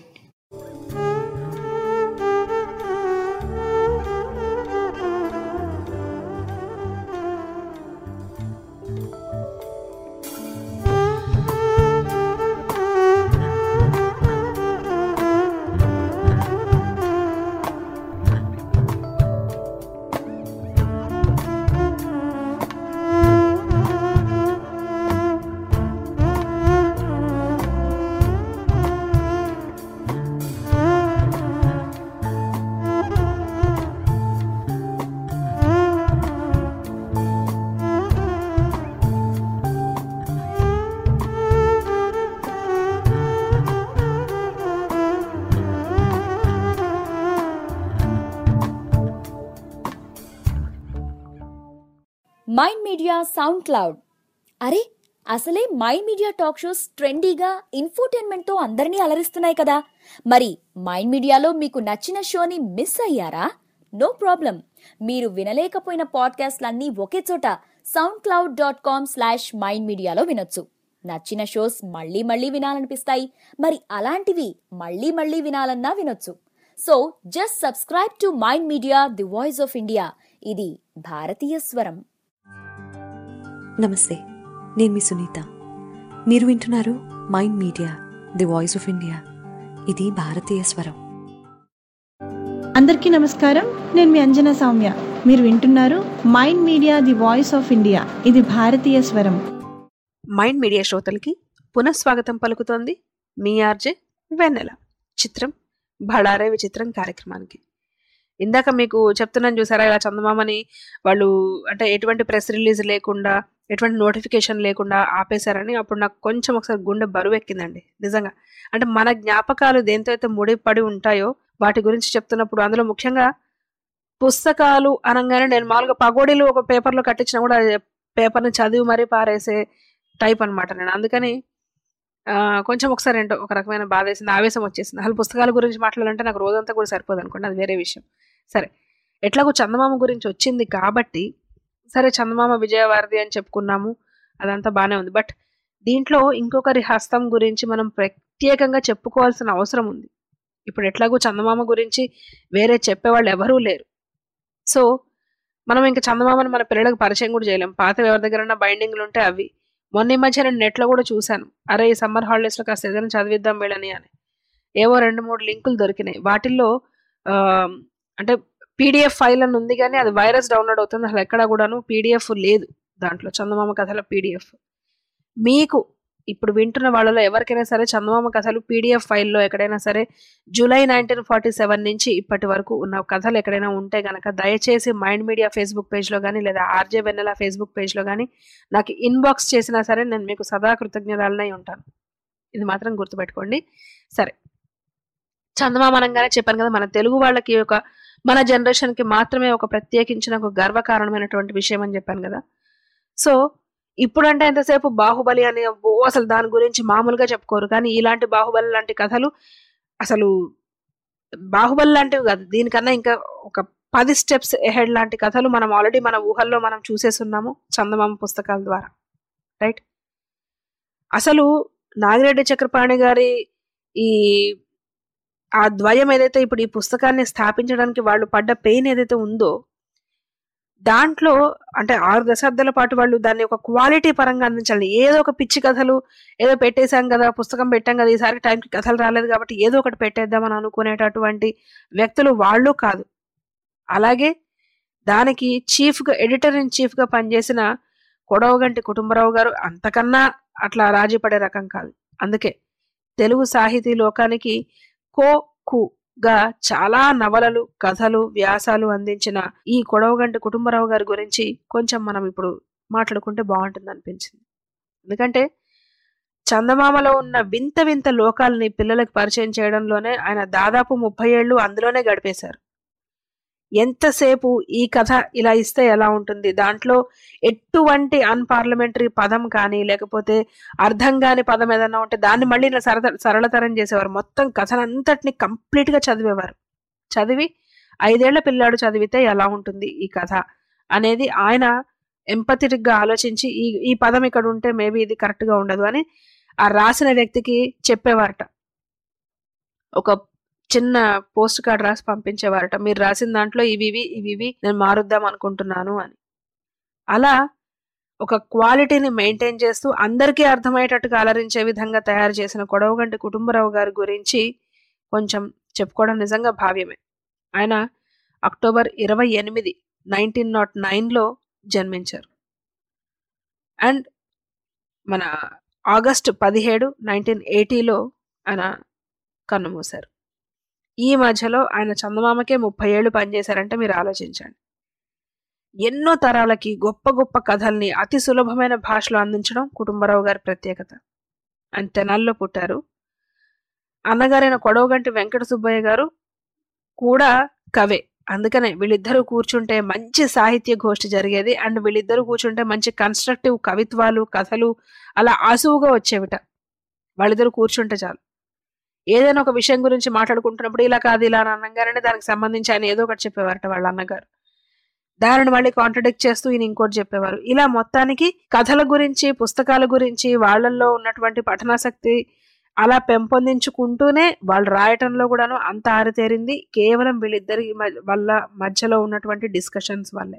Mind Media SoundCloud అరే అసలే మైండ్ మీడియా టాక్ షోస్ ట్రెండీగా ఇన్ఫోటైన్మెంట్తో అందరినీ అలరిస్తున్నాయి కదా మరి మైండ్ మీడియాలో మీకు నచ్చిన షోని మిస్ అయ్యారా నో ప్రాబ్లం మీరు వినలేకపోయిన పాడ్కాస్ట్లన్నీ ఒకే చోట SoundCloud dot com slash Mind మీడియాలో వినొచ్చు నచ్చిన షోస్ మళ్ళీ మళ్ళీ వినాలనిపిస్తాయి మరి అలాంటివి మళ్ళీ మళ్ళీ వినాలన్నా వినొచ్చు so just subscribe to mind media the voice of India ఇది భారతీయ స్వరం నమస్తే నేను మీ సునీత మీరు వింటున్నారు mind media the voice of India ఇది భారతీయ స్వరం అందరికీ నమస్కారం నేను మీ అంజనా సౌమ్య మీరు వింటున్నారు mind media the voice of India ఇది భారతీయ స్వరం మైండ్ మీడియా శ్రోతలకి పునఃస్వాగతం పలుకుతోంది మీ ఆర్జే వెన్నెల చిత్రం బడారే విచిత్రం కార్యక్రమానికి ఇందాక మీకు చెప్తున్నాను చూసారా ఇలా చందమామని వాళ్ళు అంటే ఎటువంటి ప్రెస్ రిలీజ్ లేకుండా ఎటువంటి నోటిఫికేషన్ లేకుండా ఆపేశారని అప్పుడు నాకు కొంచెం ఒకసారి గుండె బరువు ఎక్కిందండి నిజంగా అంటే మన జ్ఞాపకాలు దేంతో అయితే ముడిపడి ఉంటాయో వాటి గురించి చెప్తున్నప్పుడు అందులో ముఖ్యంగా పుస్తకాలు అనగానే నేను మామూలుగా పగోడీలు ఒక పేపర్లో కట్టించినా కూడా పేపర్ని చదివి మరీ పారేసే టైప్ అనమాట నేను అందుకని ఆ, కొంచెం ఒకసారి ఏంటో ఒక రకమైన బాధ వేసింది ఆవేశం వచ్చేసింది అసలు పుస్తకాల గురించి మాట్లాడాలంటే నాకు రోజంతా కూడా సరిపోదు అనుకోండి అది వేరే విషయం సరే ఎట్లాగో చందమామ గురించి వచ్చింది కాబట్టి సరే చందమామ విజయవారధి అని చెప్పుకున్నాము అదంతా బాగానే ఉంది బట్ దీంట్లో ఇంకొకరి హస్తం గురించి మనం ప్రత్యేకంగా చెప్పుకోవాల్సిన అవసరం ఉంది ఇప్పుడు ఎట్లాగో చందమామ గురించి వేరే చెప్పేవాళ్ళు ఎవరూ లేరు సో మనం ఇంకా చందమామని మన పిల్లలకు పరిచయం కూడా చేయలేం పాత ఎవరి దగ్గర బైండింగ్లు ఉంటే అవి మొన్న ఈ మధ్య నేను నెట్లో కూడా చూశాను అరే ఈ సమ్మర్ హాలిడేస్లో కాస్త ఏదైనా చదివిద్దాం వీళ్ళని అని ఏవో రెండు మూడు లింకులు దొరికినాయి వాటిల్లో ఆ, అంటే పీడిఎఫ్ ఫైల్ అని ఉంది కానీ అది వైరస్ డౌన్లోడ్ అవుతుంది అసలు ఎక్కడా కూడాను పీడిఎఫ్ లేదు దాంట్లో చందమామ కథల పీడిఎఫ్ మీకు ఇప్పుడు వింటున్న వాళ్ళలో ఎవరికైనా సరే చందమామ కథలు పీడిఎఫ్ ఫైల్లో ఎక్కడైనా సరే జూలై నైన్టీన్ ఫార్టీ సెవెన్ నుంచి ఇప్పటి వరకు ఉన్న కథలు ఎక్కడైనా ఉంటే గనక దయచేసి మైండ్ మీడియా ఫేస్బుక్ పేజ్లో కానీ లేదా ఆర్జే వెన్నెల ఫేస్బుక్ పేజ్లో కానీ నాకు ఇన్బాక్స్ చేసినా సరే నేను మీకు సదా కృతజ్ఞరాలనై ఉంటాను ఇది మాత్రం గుర్తుపెట్టుకోండి సరే చందమామ అనగానే చెప్పాను కదా మన తెలుగు వాళ్ళకి ఒక మన జనరేషన్కి మాత్రమే ఒక ప్రత్యేకించిన ఒక గర్వకారణమైనటువంటి విషయం అని చెప్పాను కదా సో ఇప్పుడంటే ఎంతసేపు బాహుబలి అనే ఓ అసలు దాని గురించి మామూలుగా చెప్పుకోరు కానీ ఇలాంటి బాహుబలి లాంటి కథలు అసలు బాహుబలి లాంటివి కాదు దీనికన్నా ఇంకా ఒక పది స్టెప్స్ ఎహెడ్ లాంటి కథలు మనం ఆల్రెడీ మన ఊహల్లో మనం చూసేస్తున్నాము చందమామ పుస్తకాల ద్వారా రైట్ అసలు నాగిరెడ్డి చక్రపాణి గారి ఈ ఆ ద్వయం ఏదైతే ఇప్పుడు ఈ పుస్తకాన్ని స్థాపించడానికి వాళ్ళు పడ్డ పెయిన్ ఏదైతే ఉందో దాంట్లో అంటే ఆరు దశాబ్దాల పాటు వాళ్ళు దాన్ని ఒక క్వాలిటీ పరంగా అందించాలి ఏదో ఒక పిచ్చి కథలు ఏదో పెట్టేశాం కదా పుస్తకం పెట్టాం కదా ఈసారి టైంకి కథలు రాలేదు కాబట్టి ఏదో ఒకటి పెట్టేద్దామని అనుకునేటటువంటి వ్యక్తులు వాళ్ళు కాదు అలాగే దానికి చీఫ్గా ఎడిటర్ ఇన్ చీఫ్గా పనిచేసిన కొడవగంటి కుటుంబరావు గారు అంతకన్నా అట్లా రాజీ పడే రకం కాదు అందుకే తెలుగు సాహితీ లోకానికి కో కు గా చాలా నవలలు కథలు వ్యాసాలు అందించిన ఈ కొడవగంటి కుటుంబరావు గారి గురించి కొంచెం మనం ఇప్పుడు మాట్లాడుకుంటే బాగుంటుంది అనిపించింది ఎందుకంటే చందమామలో ఉన్న వింత వింత లోకాలని పిల్లలకు పరిచయం చేయడంలోనే ఆయన దాదాపు ముప్పై ఏళ్ళు అందులోనే గడిపేశారు ఎంతసేపు ఈ కథ ఇలా ఇస్తే ఎలా ఉంటుంది దాంట్లో ఎటువంటి అన్పార్లమెంటరీ పదం కానీ లేకపోతే అర్థం కాని పదం ఏదైనా ఉంటే దాన్ని మళ్ళీ ఇలా సరళ సరళతరం చేసేవారు మొత్తం కథనంతటిని కంప్లీట్గా చదివేవారు చదివి ఐదేళ్ల పిల్లాడు చదివితే ఎలా ఉంటుంది ఈ కథ అనేది ఆయన ఎంపథెటిక్గా ఆలోచించి ఈ ఈ పదం ఇక్కడ ఉంటే మేబీ ఇది కరెక్ట్గా ఉండదు అని ఆ రాసిన వ్యక్తికి చెప్పేవారట ఒక చిన్న పోస్ట్ కార్డ్ రాసి పంపించేవారట మీరు రాసిన దాంట్లో ఇవి ఇవి ఇవి ఇవి నేను మారుద్దాం అనుకుంటున్నాను అని అలా ఒక క్వాలిటీని మెయింటైన్ చేస్తూ అందరికీ అర్థమయ్యేటట్టుగా అలరించే విధంగా తయారు చేసిన కొడవగంటి కుటుంబరావు గారి గురించి కొంచెం చెప్పుకోవడం నిజంగా భావ్యమే ఆయన అక్టోబర్ ఇరవై ఎనిమిది నైన్టీన్ నాట్ నైన్లో జన్మించారు అండ్ మన ఆగస్ట్ పదిహేడు నైన్టీన్ ఎయిటీలో ఆయన కన్నుమూశారు ఈ మధ్యలో ఆయన చందమామకే ముప్పై ఏళ్ళు పనిచేశారంటే మీరు ఆలోచించండి ఎన్నో తరాలకి గొప్ప గొప్ప కథల్ని అతి సులభమైన భాషలో అందించడం కుటుంబరావు గారి ప్రత్యేకత ఆయన తెనాల్లో పుట్టారు అన్నగారైన కొడవగంటి వెంకట సుబ్బయ్య గారు కూడా కవే అందుకనే వీళ్ళిద్దరూ కూర్చుంటే మంచి సాహిత్య గోష్ఠి జరిగేది అండ్ వీళ్ళిద్దరూ కూర్చుంటే మంచి కన్స్ట్రక్టివ్ కవిత్వాలు కథలు అలా ఆసువుగా వచ్చేవిట వాళ్ళిద్దరూ కూర్చుంటే చాలు ఏదైనా ఒక విషయం గురించి మాట్లాడుకుంటున్నప్పుడు ఇలా కాదు ఇలా అని అనగానే దానికి సంబంధించి ఆయన ఏదో ఒకటి చెప్పేవారట వాళ్ళ అన్నగారు దానిని మళ్ళీ కాంట్రడిక్ట్ చేస్తూ ఈయన ఇంకోటి చెప్పేవారు ఇలా మొత్తానికి కథల గురించి పుస్తకాల గురించి వాళ్ళల్లో ఉన్నటువంటి పఠనాసక్తి అలా పెంపొందించుకుంటూనే వాళ్ళు రాయటంలో కూడాను అంత ఆరితేరింది కేవలం వీళ్ళిద్దరి మ- వల్ల మధ్యలో ఉన్నటువంటి డిస్కషన్స్ వల్లే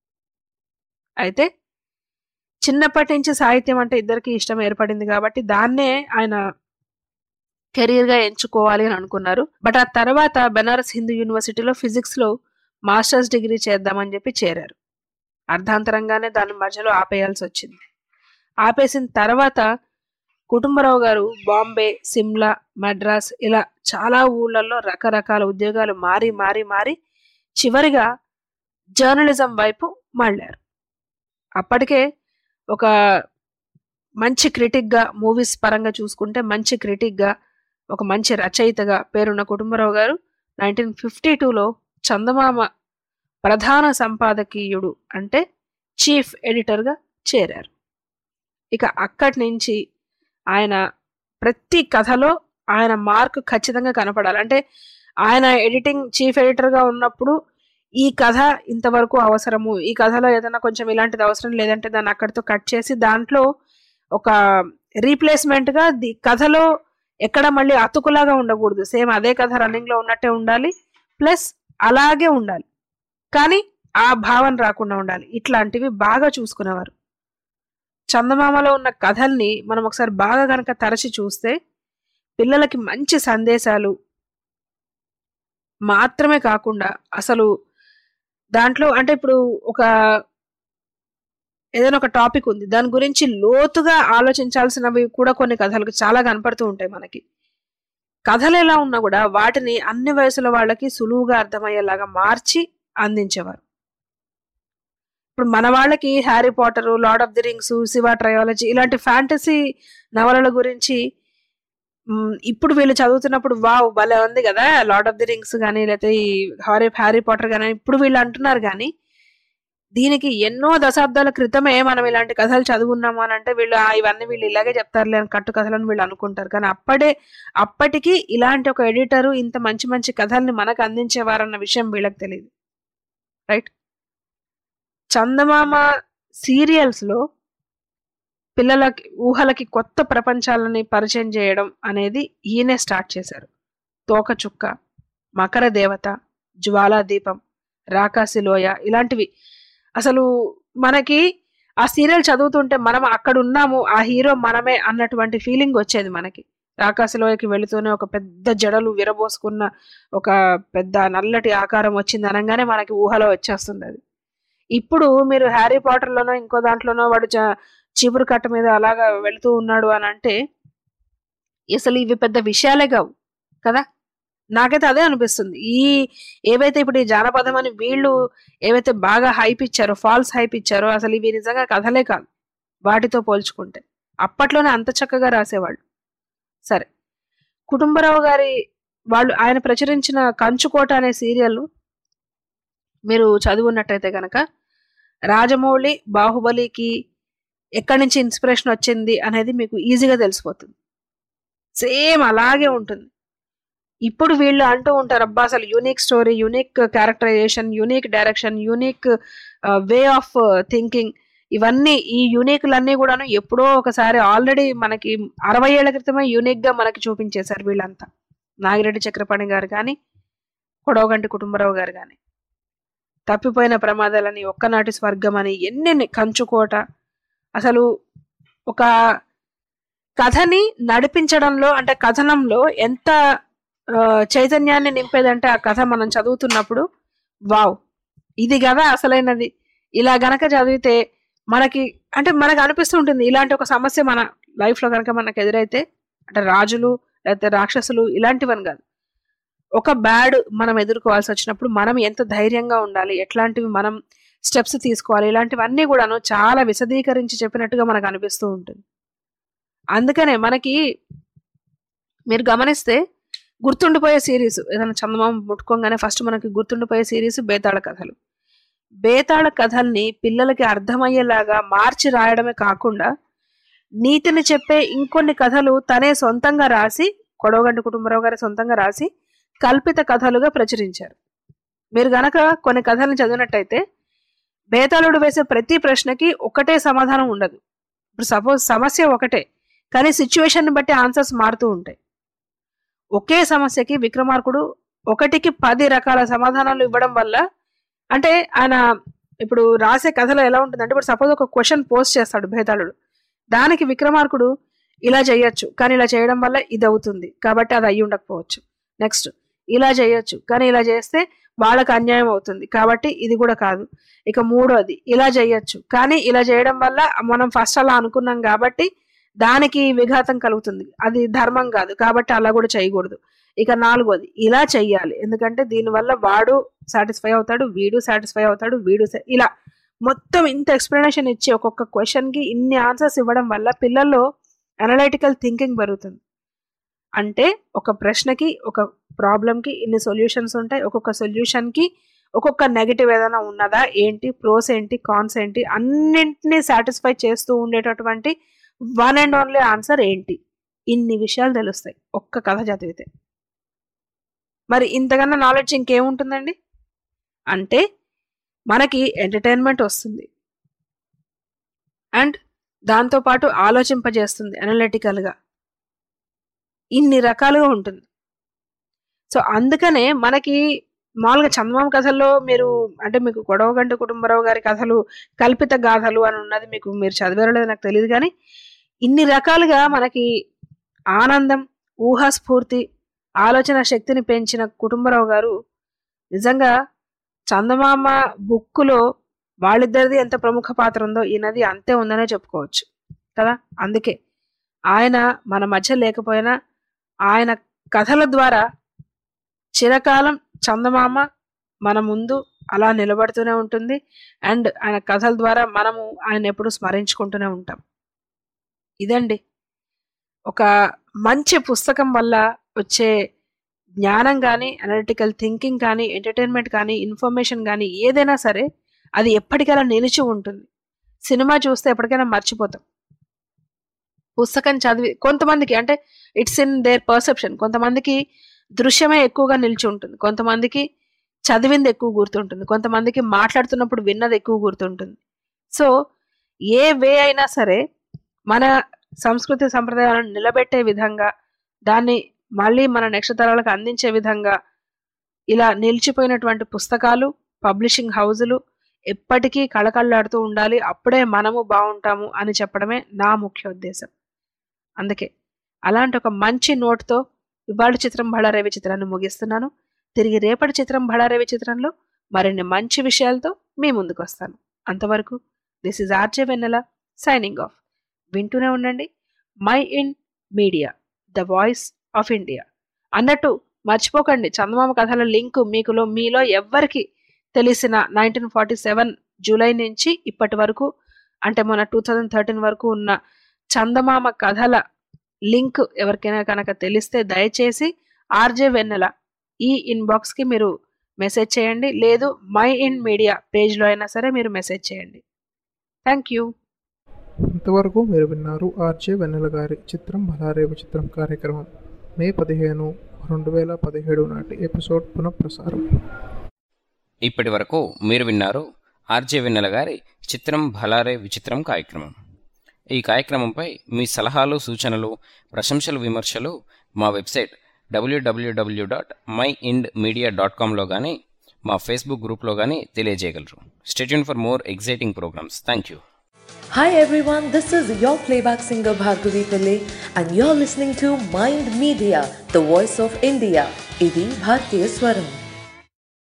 అయితే చిన్నప్పటి నుంచి సాహిత్యం అంటే ఇద్దరికి ఇష్టం ఏర్పడింది కాబట్టి దాన్నే ఆయన కెరీర్ గా ఎంచుకోవాలి అని అనుకున్నారు బట్ ఆ తర్వాత బెనారస్ హిందూ యూనివర్సిటీలో ఫిజిక్స్ లో మాస్టర్స్ డిగ్రీ చేద్దామని చెప్పి చేరారు అర్ధాంతరంగానే దాని మధ్యలో ఆపేయాల్సి వచ్చింది ఆపేసిన తర్వాత కుటుంబరావు గారు బాంబే సిమ్లా మద్రాస్ ఇలా చాలా ఊళ్ళల్లో రకరకాల ఉద్యోగాలు మారి మారి మారి చివరిగా జర్నలిజం వైపు మళ్ళారు అప్పటికే ఒక మంచి క్రిటిక్గా మూవీస్ పరంగా చూసుకుంటే మంచి క్రిటిక్గా ఒక మంచి రచయితగా పేరున్న కుటుంబరావు గారు నైన్టీన్ ఫిఫ్టీ టూలో చందమామ ప్రధాన సంపాదకీయుడు అంటే చీఫ్ ఎడిటర్గా చేరారు ఇక అక్కడి నుంచి ఆయన ప్రతి కథలో ఆయన మార్క్ ఖచ్చితంగా కనపడాలి అంటే ఆయన ఎడిటింగ్ చీఫ్ ఎడిటర్గా ఉన్నప్పుడు ఈ కథ ఇంతవరకు అవసరము ఈ కథలో ఏదైనా కొంచెం ఇలాంటిది అవసరం లేదంటే దాన్ని అక్కడితో కట్ చేసి దాంట్లో ఒక రీప్లేస్మెంట్గా ది కథలో ఎక్కడ మళ్ళీ అతుకులాగా ఉండకూడదు సేమ్ అదే కథ రన్నింగ్లో ఉన్నట్టే ఉండాలి ప్లస్ అలాగే ఉండాలి కానీ ఆ భావన రాకుండా ఉండాలి ఇట్లాంటివి బాగా చూసుకునేవారు చందమామలో ఉన్న కథల్ని మనం ఒకసారి బాగా కనుక తరచి చూస్తే పిల్లలకి మంచి సందేశాలు మాత్రమే కాకుండా అసలు దాంట్లో అంటే ఇప్పుడు ఒక ఏదైనా ఒక టాపిక్ ఉంది దాని గురించి లోతుగా ఆలోచించాల్సినవి కూడా కొన్ని కథలకు చాలా కనపడుతూ ఉంటాయి మనకి కథలు ఎలా ఉన్నా కూడా వాటిని అన్ని వయసుల వాళ్ళకి సులువుగా అర్థమయ్యేలాగా మార్చి అందించేవారు ఇప్పుడు మన వాళ్ళకి Harry Potter Lord of the Rings Shiva trilogy ఇలాంటి ఫ్యాంటసీ నవలల గురించి మ్, ఇప్పుడు వీళ్ళు చదువుతున్నప్పుడు వావ్ భలే ఉంది కదా లార్డ్ ఆఫ్ ది రింగ్స్ కానీ లేకపోతే ఈ హారీ హ్యారీ పాటర్ కానీ ఇప్పుడు వీళ్ళు అంటున్నారు కానీ దీనికి ఎన్నో దశాబ్దాల క్రితమే మనం ఇలాంటి కథలు చదువున్నాము అని అంటే వీళ్ళు "ఆ, ఇవన్నీ వీళ్ళు ఇలాగే చెప్తారులే అని కట్టు కథలను వీళ్ళు అనుకుంటారు కానీ అప్పుడే అప్పటికి ఇలాంటి ఒక ఎడిటరు ఇంత మంచి మంచి కథల్ని మనకు అందించేవారన్న విషయం వీళ్ళకి తెలియదు రైట్ చందమామ సీరియల్స్ లో పిల్లలకి ఊహలకి కొత్త ప్రపంచాలని పరిచయం చేయడం అనేది ఈయనే స్టార్ట్ చేశారు తోకచుక్క మకర దేవత జ్వాలా దీపం రాకాసి లోయ ఇలాంటివి అసలు మనకి ఆ సీరియల్ చదువుతుంటే మనం అక్కడ ఉన్నాము ఆ హీరో మనమే అన్నటువంటి ఫీలింగ్ వచ్చేది మనకి రాకాశలోయకి వెళుతూనే ఒక పెద్ద జడలు విరబోసుకున్న ఒక పెద్ద నల్లటి ఆకారం వచ్చింది అనగానే మనకి ఊహలో వచ్చేస్తుంది అది ఇప్పుడు మీరు హ్యారీ పాటర్లోనో ఇంకో దాంట్లోనో వాడు చ- చీపురు కట్ట మీద అలాగా వెళుతూ ఉన్నాడు అని అంటే అసలు ఇవి పెద్ద విషయాలే కావు కదా నాకైతే అదే అనిపిస్తుంది ఈ ఏవైతే ఇప్పుడు ఈ జానపదం అని వీళ్ళు ఏవైతే బాగా హైప్ ఇచ్చారో ఫాల్స్ హైప్ ఇచ్చారో అసలు ఇవి నిజంగా కథలే కాదు వాటితో పోల్చుకుంటే అప్పట్లోనే అంత చక్కగా రాసేవాళ్ళు సరే కుటుంబరావు గారి వాళ్ళు ఆయన ప్రచురించిన కంచుకోట అనే సీరియల్ మీరు చదువున్నట్టయితే కనుక రాజమౌళి బాహుబలికి ఎక్కడి నుంచి ఇన్స్పిరేషన్ వచ్చింది అనేది మీకు ఈజీగా తెలిసిపోతుంది సేమ్ అలాగే ఉంటుంది ఇప్పుడు వీళ్ళు అంటూ ఉంటారు అబ్బా అసలు unique story unique characterization unique direction unique way of thinking ఇవన్నీ ఈ యూనిక్లన్నీ కూడాను ఎప్పుడో ఒకసారి ఆల్రెడీ మనకి అరవై ఏళ్ల క్రితమే యూనిక్ గా మనకి చూపించేశారు వీళ్ళంతా నాగిరెడ్డి చక్రపాణి గారు కానీ కొడవగంటి కుటుంబరావు గారు కానీ తప్పిపోయిన ప్రమాదాలని ఒక్కనాటి స్వర్గం అని ఎన్నెన్ని కంచుకోట అసలు ఒక కథని నడిపించడంలో అంటే కథనంలో ఎంత ఆ, చైతన్యాన్ని నింపేదంటే ఆ కథ మనం చదువుతున్నప్పుడు వావ్ ఇది కదా అసలైనది ఇలా గనక చదివితే మనకి అంటే మనకు అనిపిస్తూ ఉంటుంది ఇలాంటి ఒక సమస్య మన లైఫ్ లో కనుక మనకు ఎదురైతే అంటే రాజులు లేకపోతే రాక్షసులు ఇలాంటివని కాదు ఒక బ్యాడ్ మనం ఎదుర్కోవాల్సి వచ్చినప్పుడు మనం ఎంత ధైర్యంగా ఉండాలి ఎట్లాంటివి మనం స్టెప్స్ తీసుకోవాలి ఇలాంటివన్నీ కూడాను చాలా విశదీకరించి చెప్పినట్టుగా మనకు అనిపిస్తూ ఉంటుంది అందుకనే మనకి మీరు గమనిస్తే గుర్తుండిపోయే సిరీస్ ఏదైనా చందమామ ముట్టుకోగానే ఫస్ట్ మనకి గుర్తుండిపోయే సిరీస్ బేతాళ కథలు బేతాళ కథల్ని పిల్లలకి అర్థమయ్యేలాగా మార్చి రాయడమే కాకుండా నీతిని చెప్పే ఇంకొన్ని కథలు తనే సొంతంగా రాసి కొడవగంటి కుటుంబరావు గారి సొంతంగా రాసి కల్పిత కథలుగా ప్రచురించారు మీరు గనక కొన్ని కథల్ని చదివినట్టయితే బేతాళుడు వేసే ప్రతి ప్రశ్నకి ఒకటే సమాధానం ఉండదు ఇప్పుడు సపోజ్ సమస్య ఒకటే కానీ సిచ్యువేషన్ బట్టి ఆన్సర్స్ మారుతూ ఉంటాయి ఒకే సమస్యకి విక్రమార్కుడు ఒకటికి పది రకాల సమాధానాలు ఇవ్వడం వల్ల అంటే ఆయన ఇప్పుడు రాసే కథలో ఎలా ఉంటుందంటే ఇప్పుడు సపోజ్ ఒక క్వశ్చన్ పోస్ట్ చేస్తాడు భేతాళుడు దానికి విక్రమార్కుడు ఇలా చేయొచ్చు కానీ ఇలా చేయడం వల్ల ఇది అవుతుంది కాబట్టి అది అయ్యి ఉండకపోవచ్చు నెక్స్ట్ ఇలా చేయొచ్చు కానీ ఇలా చేస్తే వాళ్ళకి అన్యాయం అవుతుంది కాబట్టి ఇది కూడా కాదు ఇక మూడోది ఇలా చేయొచ్చు కానీ ఇలా చేయడం వల్ల మనం ఫస్ట్ అలా అనుకున్నాం కాబట్టి దానికి విఘాతం కలుగుతుంది అది ధర్మం కాదు కాబట్టి అలా కూడా చేయకూడదు ఇక నాలుగోది ఇలా చెయ్యాలి ఎందుకంటే దీనివల్ల వాడు సాటిస్ఫై అవుతాడు వీడు సాటిస్ఫై అవుతాడు వీడు sa- ఇలా మొత్తం ఇంత ఎక్స్ప్లెనేషన్ ఇచ్చి ఒక్కొక్క క్వశ్చన్ కి ఇన్ని ఆన్సర్స్ ఇవ్వడం వల్ల పిల్లల్లో అనలైటికల్ థింకింగ్ పెరుగుతుంది అంటే ఒక ప్రశ్నకి ఒక ప్రాబ్లం కి ఇన్ని సొల్యూషన్స్ ఉంటాయి ఒక్కొక్క సొల్యూషన్ కి ఒక్కొక్క నెగిటివ్ ఏదైనా ఉన్నదా ఏంటి ప్రోస్ ఏంటి కాన్స్ ఏంటి అన్నింటినీ సాటిస్ఫై చేస్తూ ఉండేటటువంటి వన్ అండ్ ఓన్లీ ఆన్సర్ ఏంటి ఇన్ని విషయాలు తెలుస్తాయి ఒక్క కథ చదివితే మరి ఇంతకన్నా నాలెడ్జ్ ఇంకేముంటుందండి అంటే మనకి ఎంటర్టైన్మెంట్ వస్తుంది అండ్ దాంతోపాటు ఆలోచింపజేస్తుంది అనలిటికల్గా ఇన్ని రకాలుగా ఉంటుంది సో అందుకనే మనకి మామూలుగా చందమామ కథల్లో మీరు అంటే మీకు గొడవగంట కుటుంబరావు గారి కథలు కల్పిత గాథలు అని ఉన్నది మీకు మీరు చదివారో లేదో నాకు తెలియదు కానీ ఇన్ని రకాలుగా మనకి ఆనందం ఊహాస్ఫూర్తి ఆలోచన శక్తిని పెంచిన కుటుంబరావు గారు నిజంగా చందమామ బుక్కులో వాళ్ళిద్దరిది ఎంత ప్రముఖ పాత్ర ఉందో ఈయనది అంతే ఉందనే చెప్పుకోవచ్చు కదా అందుకే ఆయన మన మధ్య లేకపోయినా ఆయన కథల ద్వారా చిరకాలం చందమామ మన ముందు అలా నిలబడుతూనే ఉంటుంది అండ్ ఆయన కథల ద్వారా మనము ఆయన ఎప్పుడు స్మరించుకుంటూనే ఉంటాం ఇదండి ఒక మంచి పుస్తకం వల్ల వచ్చే జ్ఞానం కానీ అనలిటికల్ థింకింగ్ కానీ ఎంటర్టైన్మెంట్ కానీ ఇన్ఫర్మేషన్ కానీ ఏదైనా సరే అది ఎప్పటికైనా నిలిచి ఉంటుంది సినిమా చూస్తే ఎప్పటికైనా మర్చిపోతాం పుస్తకం చదివి కొంతమందికి అంటే ఇట్స్ ఇన్ దేర్ పర్సెప్షన్ కొంతమందికి దృశ్యమే ఎక్కువగా నిలిచి ఉంటుంది కొంతమందికి చదివింది ఎక్కువ గుర్తుంటుంది కొంతమందికి మాట్లాడుతున్నప్పుడు విన్నది ఎక్కువ గుర్తుంటుంది సో ఏ వే అయినా సరే మన సంస్కృతి సంప్రదాయాలను నిలబెట్టే విధంగా దాన్ని మళ్ళీ మన నెక్స్ట్ తరాలకు అందించే విధంగా ఇలా నిలిచిపోయినటువంటి పుస్తకాలు పబ్లిషింగ్ హౌజులు ఎప్పటికీ కళకళలాడుతూ ఉండాలి అప్పుడే మనము బాగుంటాము అని చెప్పడమే నా ముఖ్య ఉద్దేశం అందుకే అలాంటి ఒక మంచి నోట్తో ఇవాళ చిత్రం బళారేవి చిత్రాన్ని ముగిస్తున్నాను తిరిగి రేపటి చిత్రం బళారేవి చిత్రంలో మరిన్ని మంచి విషయాలతో మీ ముందుకు వస్తాను అంతవరకు this is RJ Vennela signing off వింటూనే ఉండండి Mind Media the voice of India అన్నట్టు మర్చిపోకండి చందమామ కథల లింక్ మీకులో మీలో ఎవ్వరికి తెలిసిన నైన్టీన్ ఫార్టీ సెవెన్ జూలై నుంచి ఇప్పటి వరకు అంటే మన టూ థౌజండ్ థర్టీన్ వరకు ఉన్న చందమామ కథల లింక్ ఎవరికైనా కనుక తెలిస్తే దయచేసి ఆర్జే వెన్నెల ఈ ఇన్బాక్స్కి మీరు మెసేజ్ చేయండి లేదు మై ఇన్ మీడియా పేజ్లో అయినా సరే మీరు మెసేజ్ చేయండి థ్యాంక్ యూ ఇంతవరకు మీరు విన్నారు ఆర్జే వెన్నెల గారి చిత్రం బలారేవ చిత్రం కార్యక్రమం మే పదిహేను రెండు వేల పదిహేడు నాటి ఎపిసోడ్ పునఃప్రసారం ఇప్పటి వరకు మీరు విన్నారు ఆర్జే వెన్నెల గారి చిత్రం భలారే విచిత్రం కార్యక్రమం ఈ కార్యక్రమంపై మీ సలహాలు సూచనలు ప్రశంసలు విమర్శలు మా website WWW dot Mind Media dot కామ్లో కానీ మా ఫేస్బుక్ గ్రూప్లో కానీ తెలియజేయగలరు stay tune for more exciting programmes thank you Hi everyone, this is your playback singer Bhargavi Pillai and you're listening to Mind Media, the voice of India. Idi Bhartiya Swaram.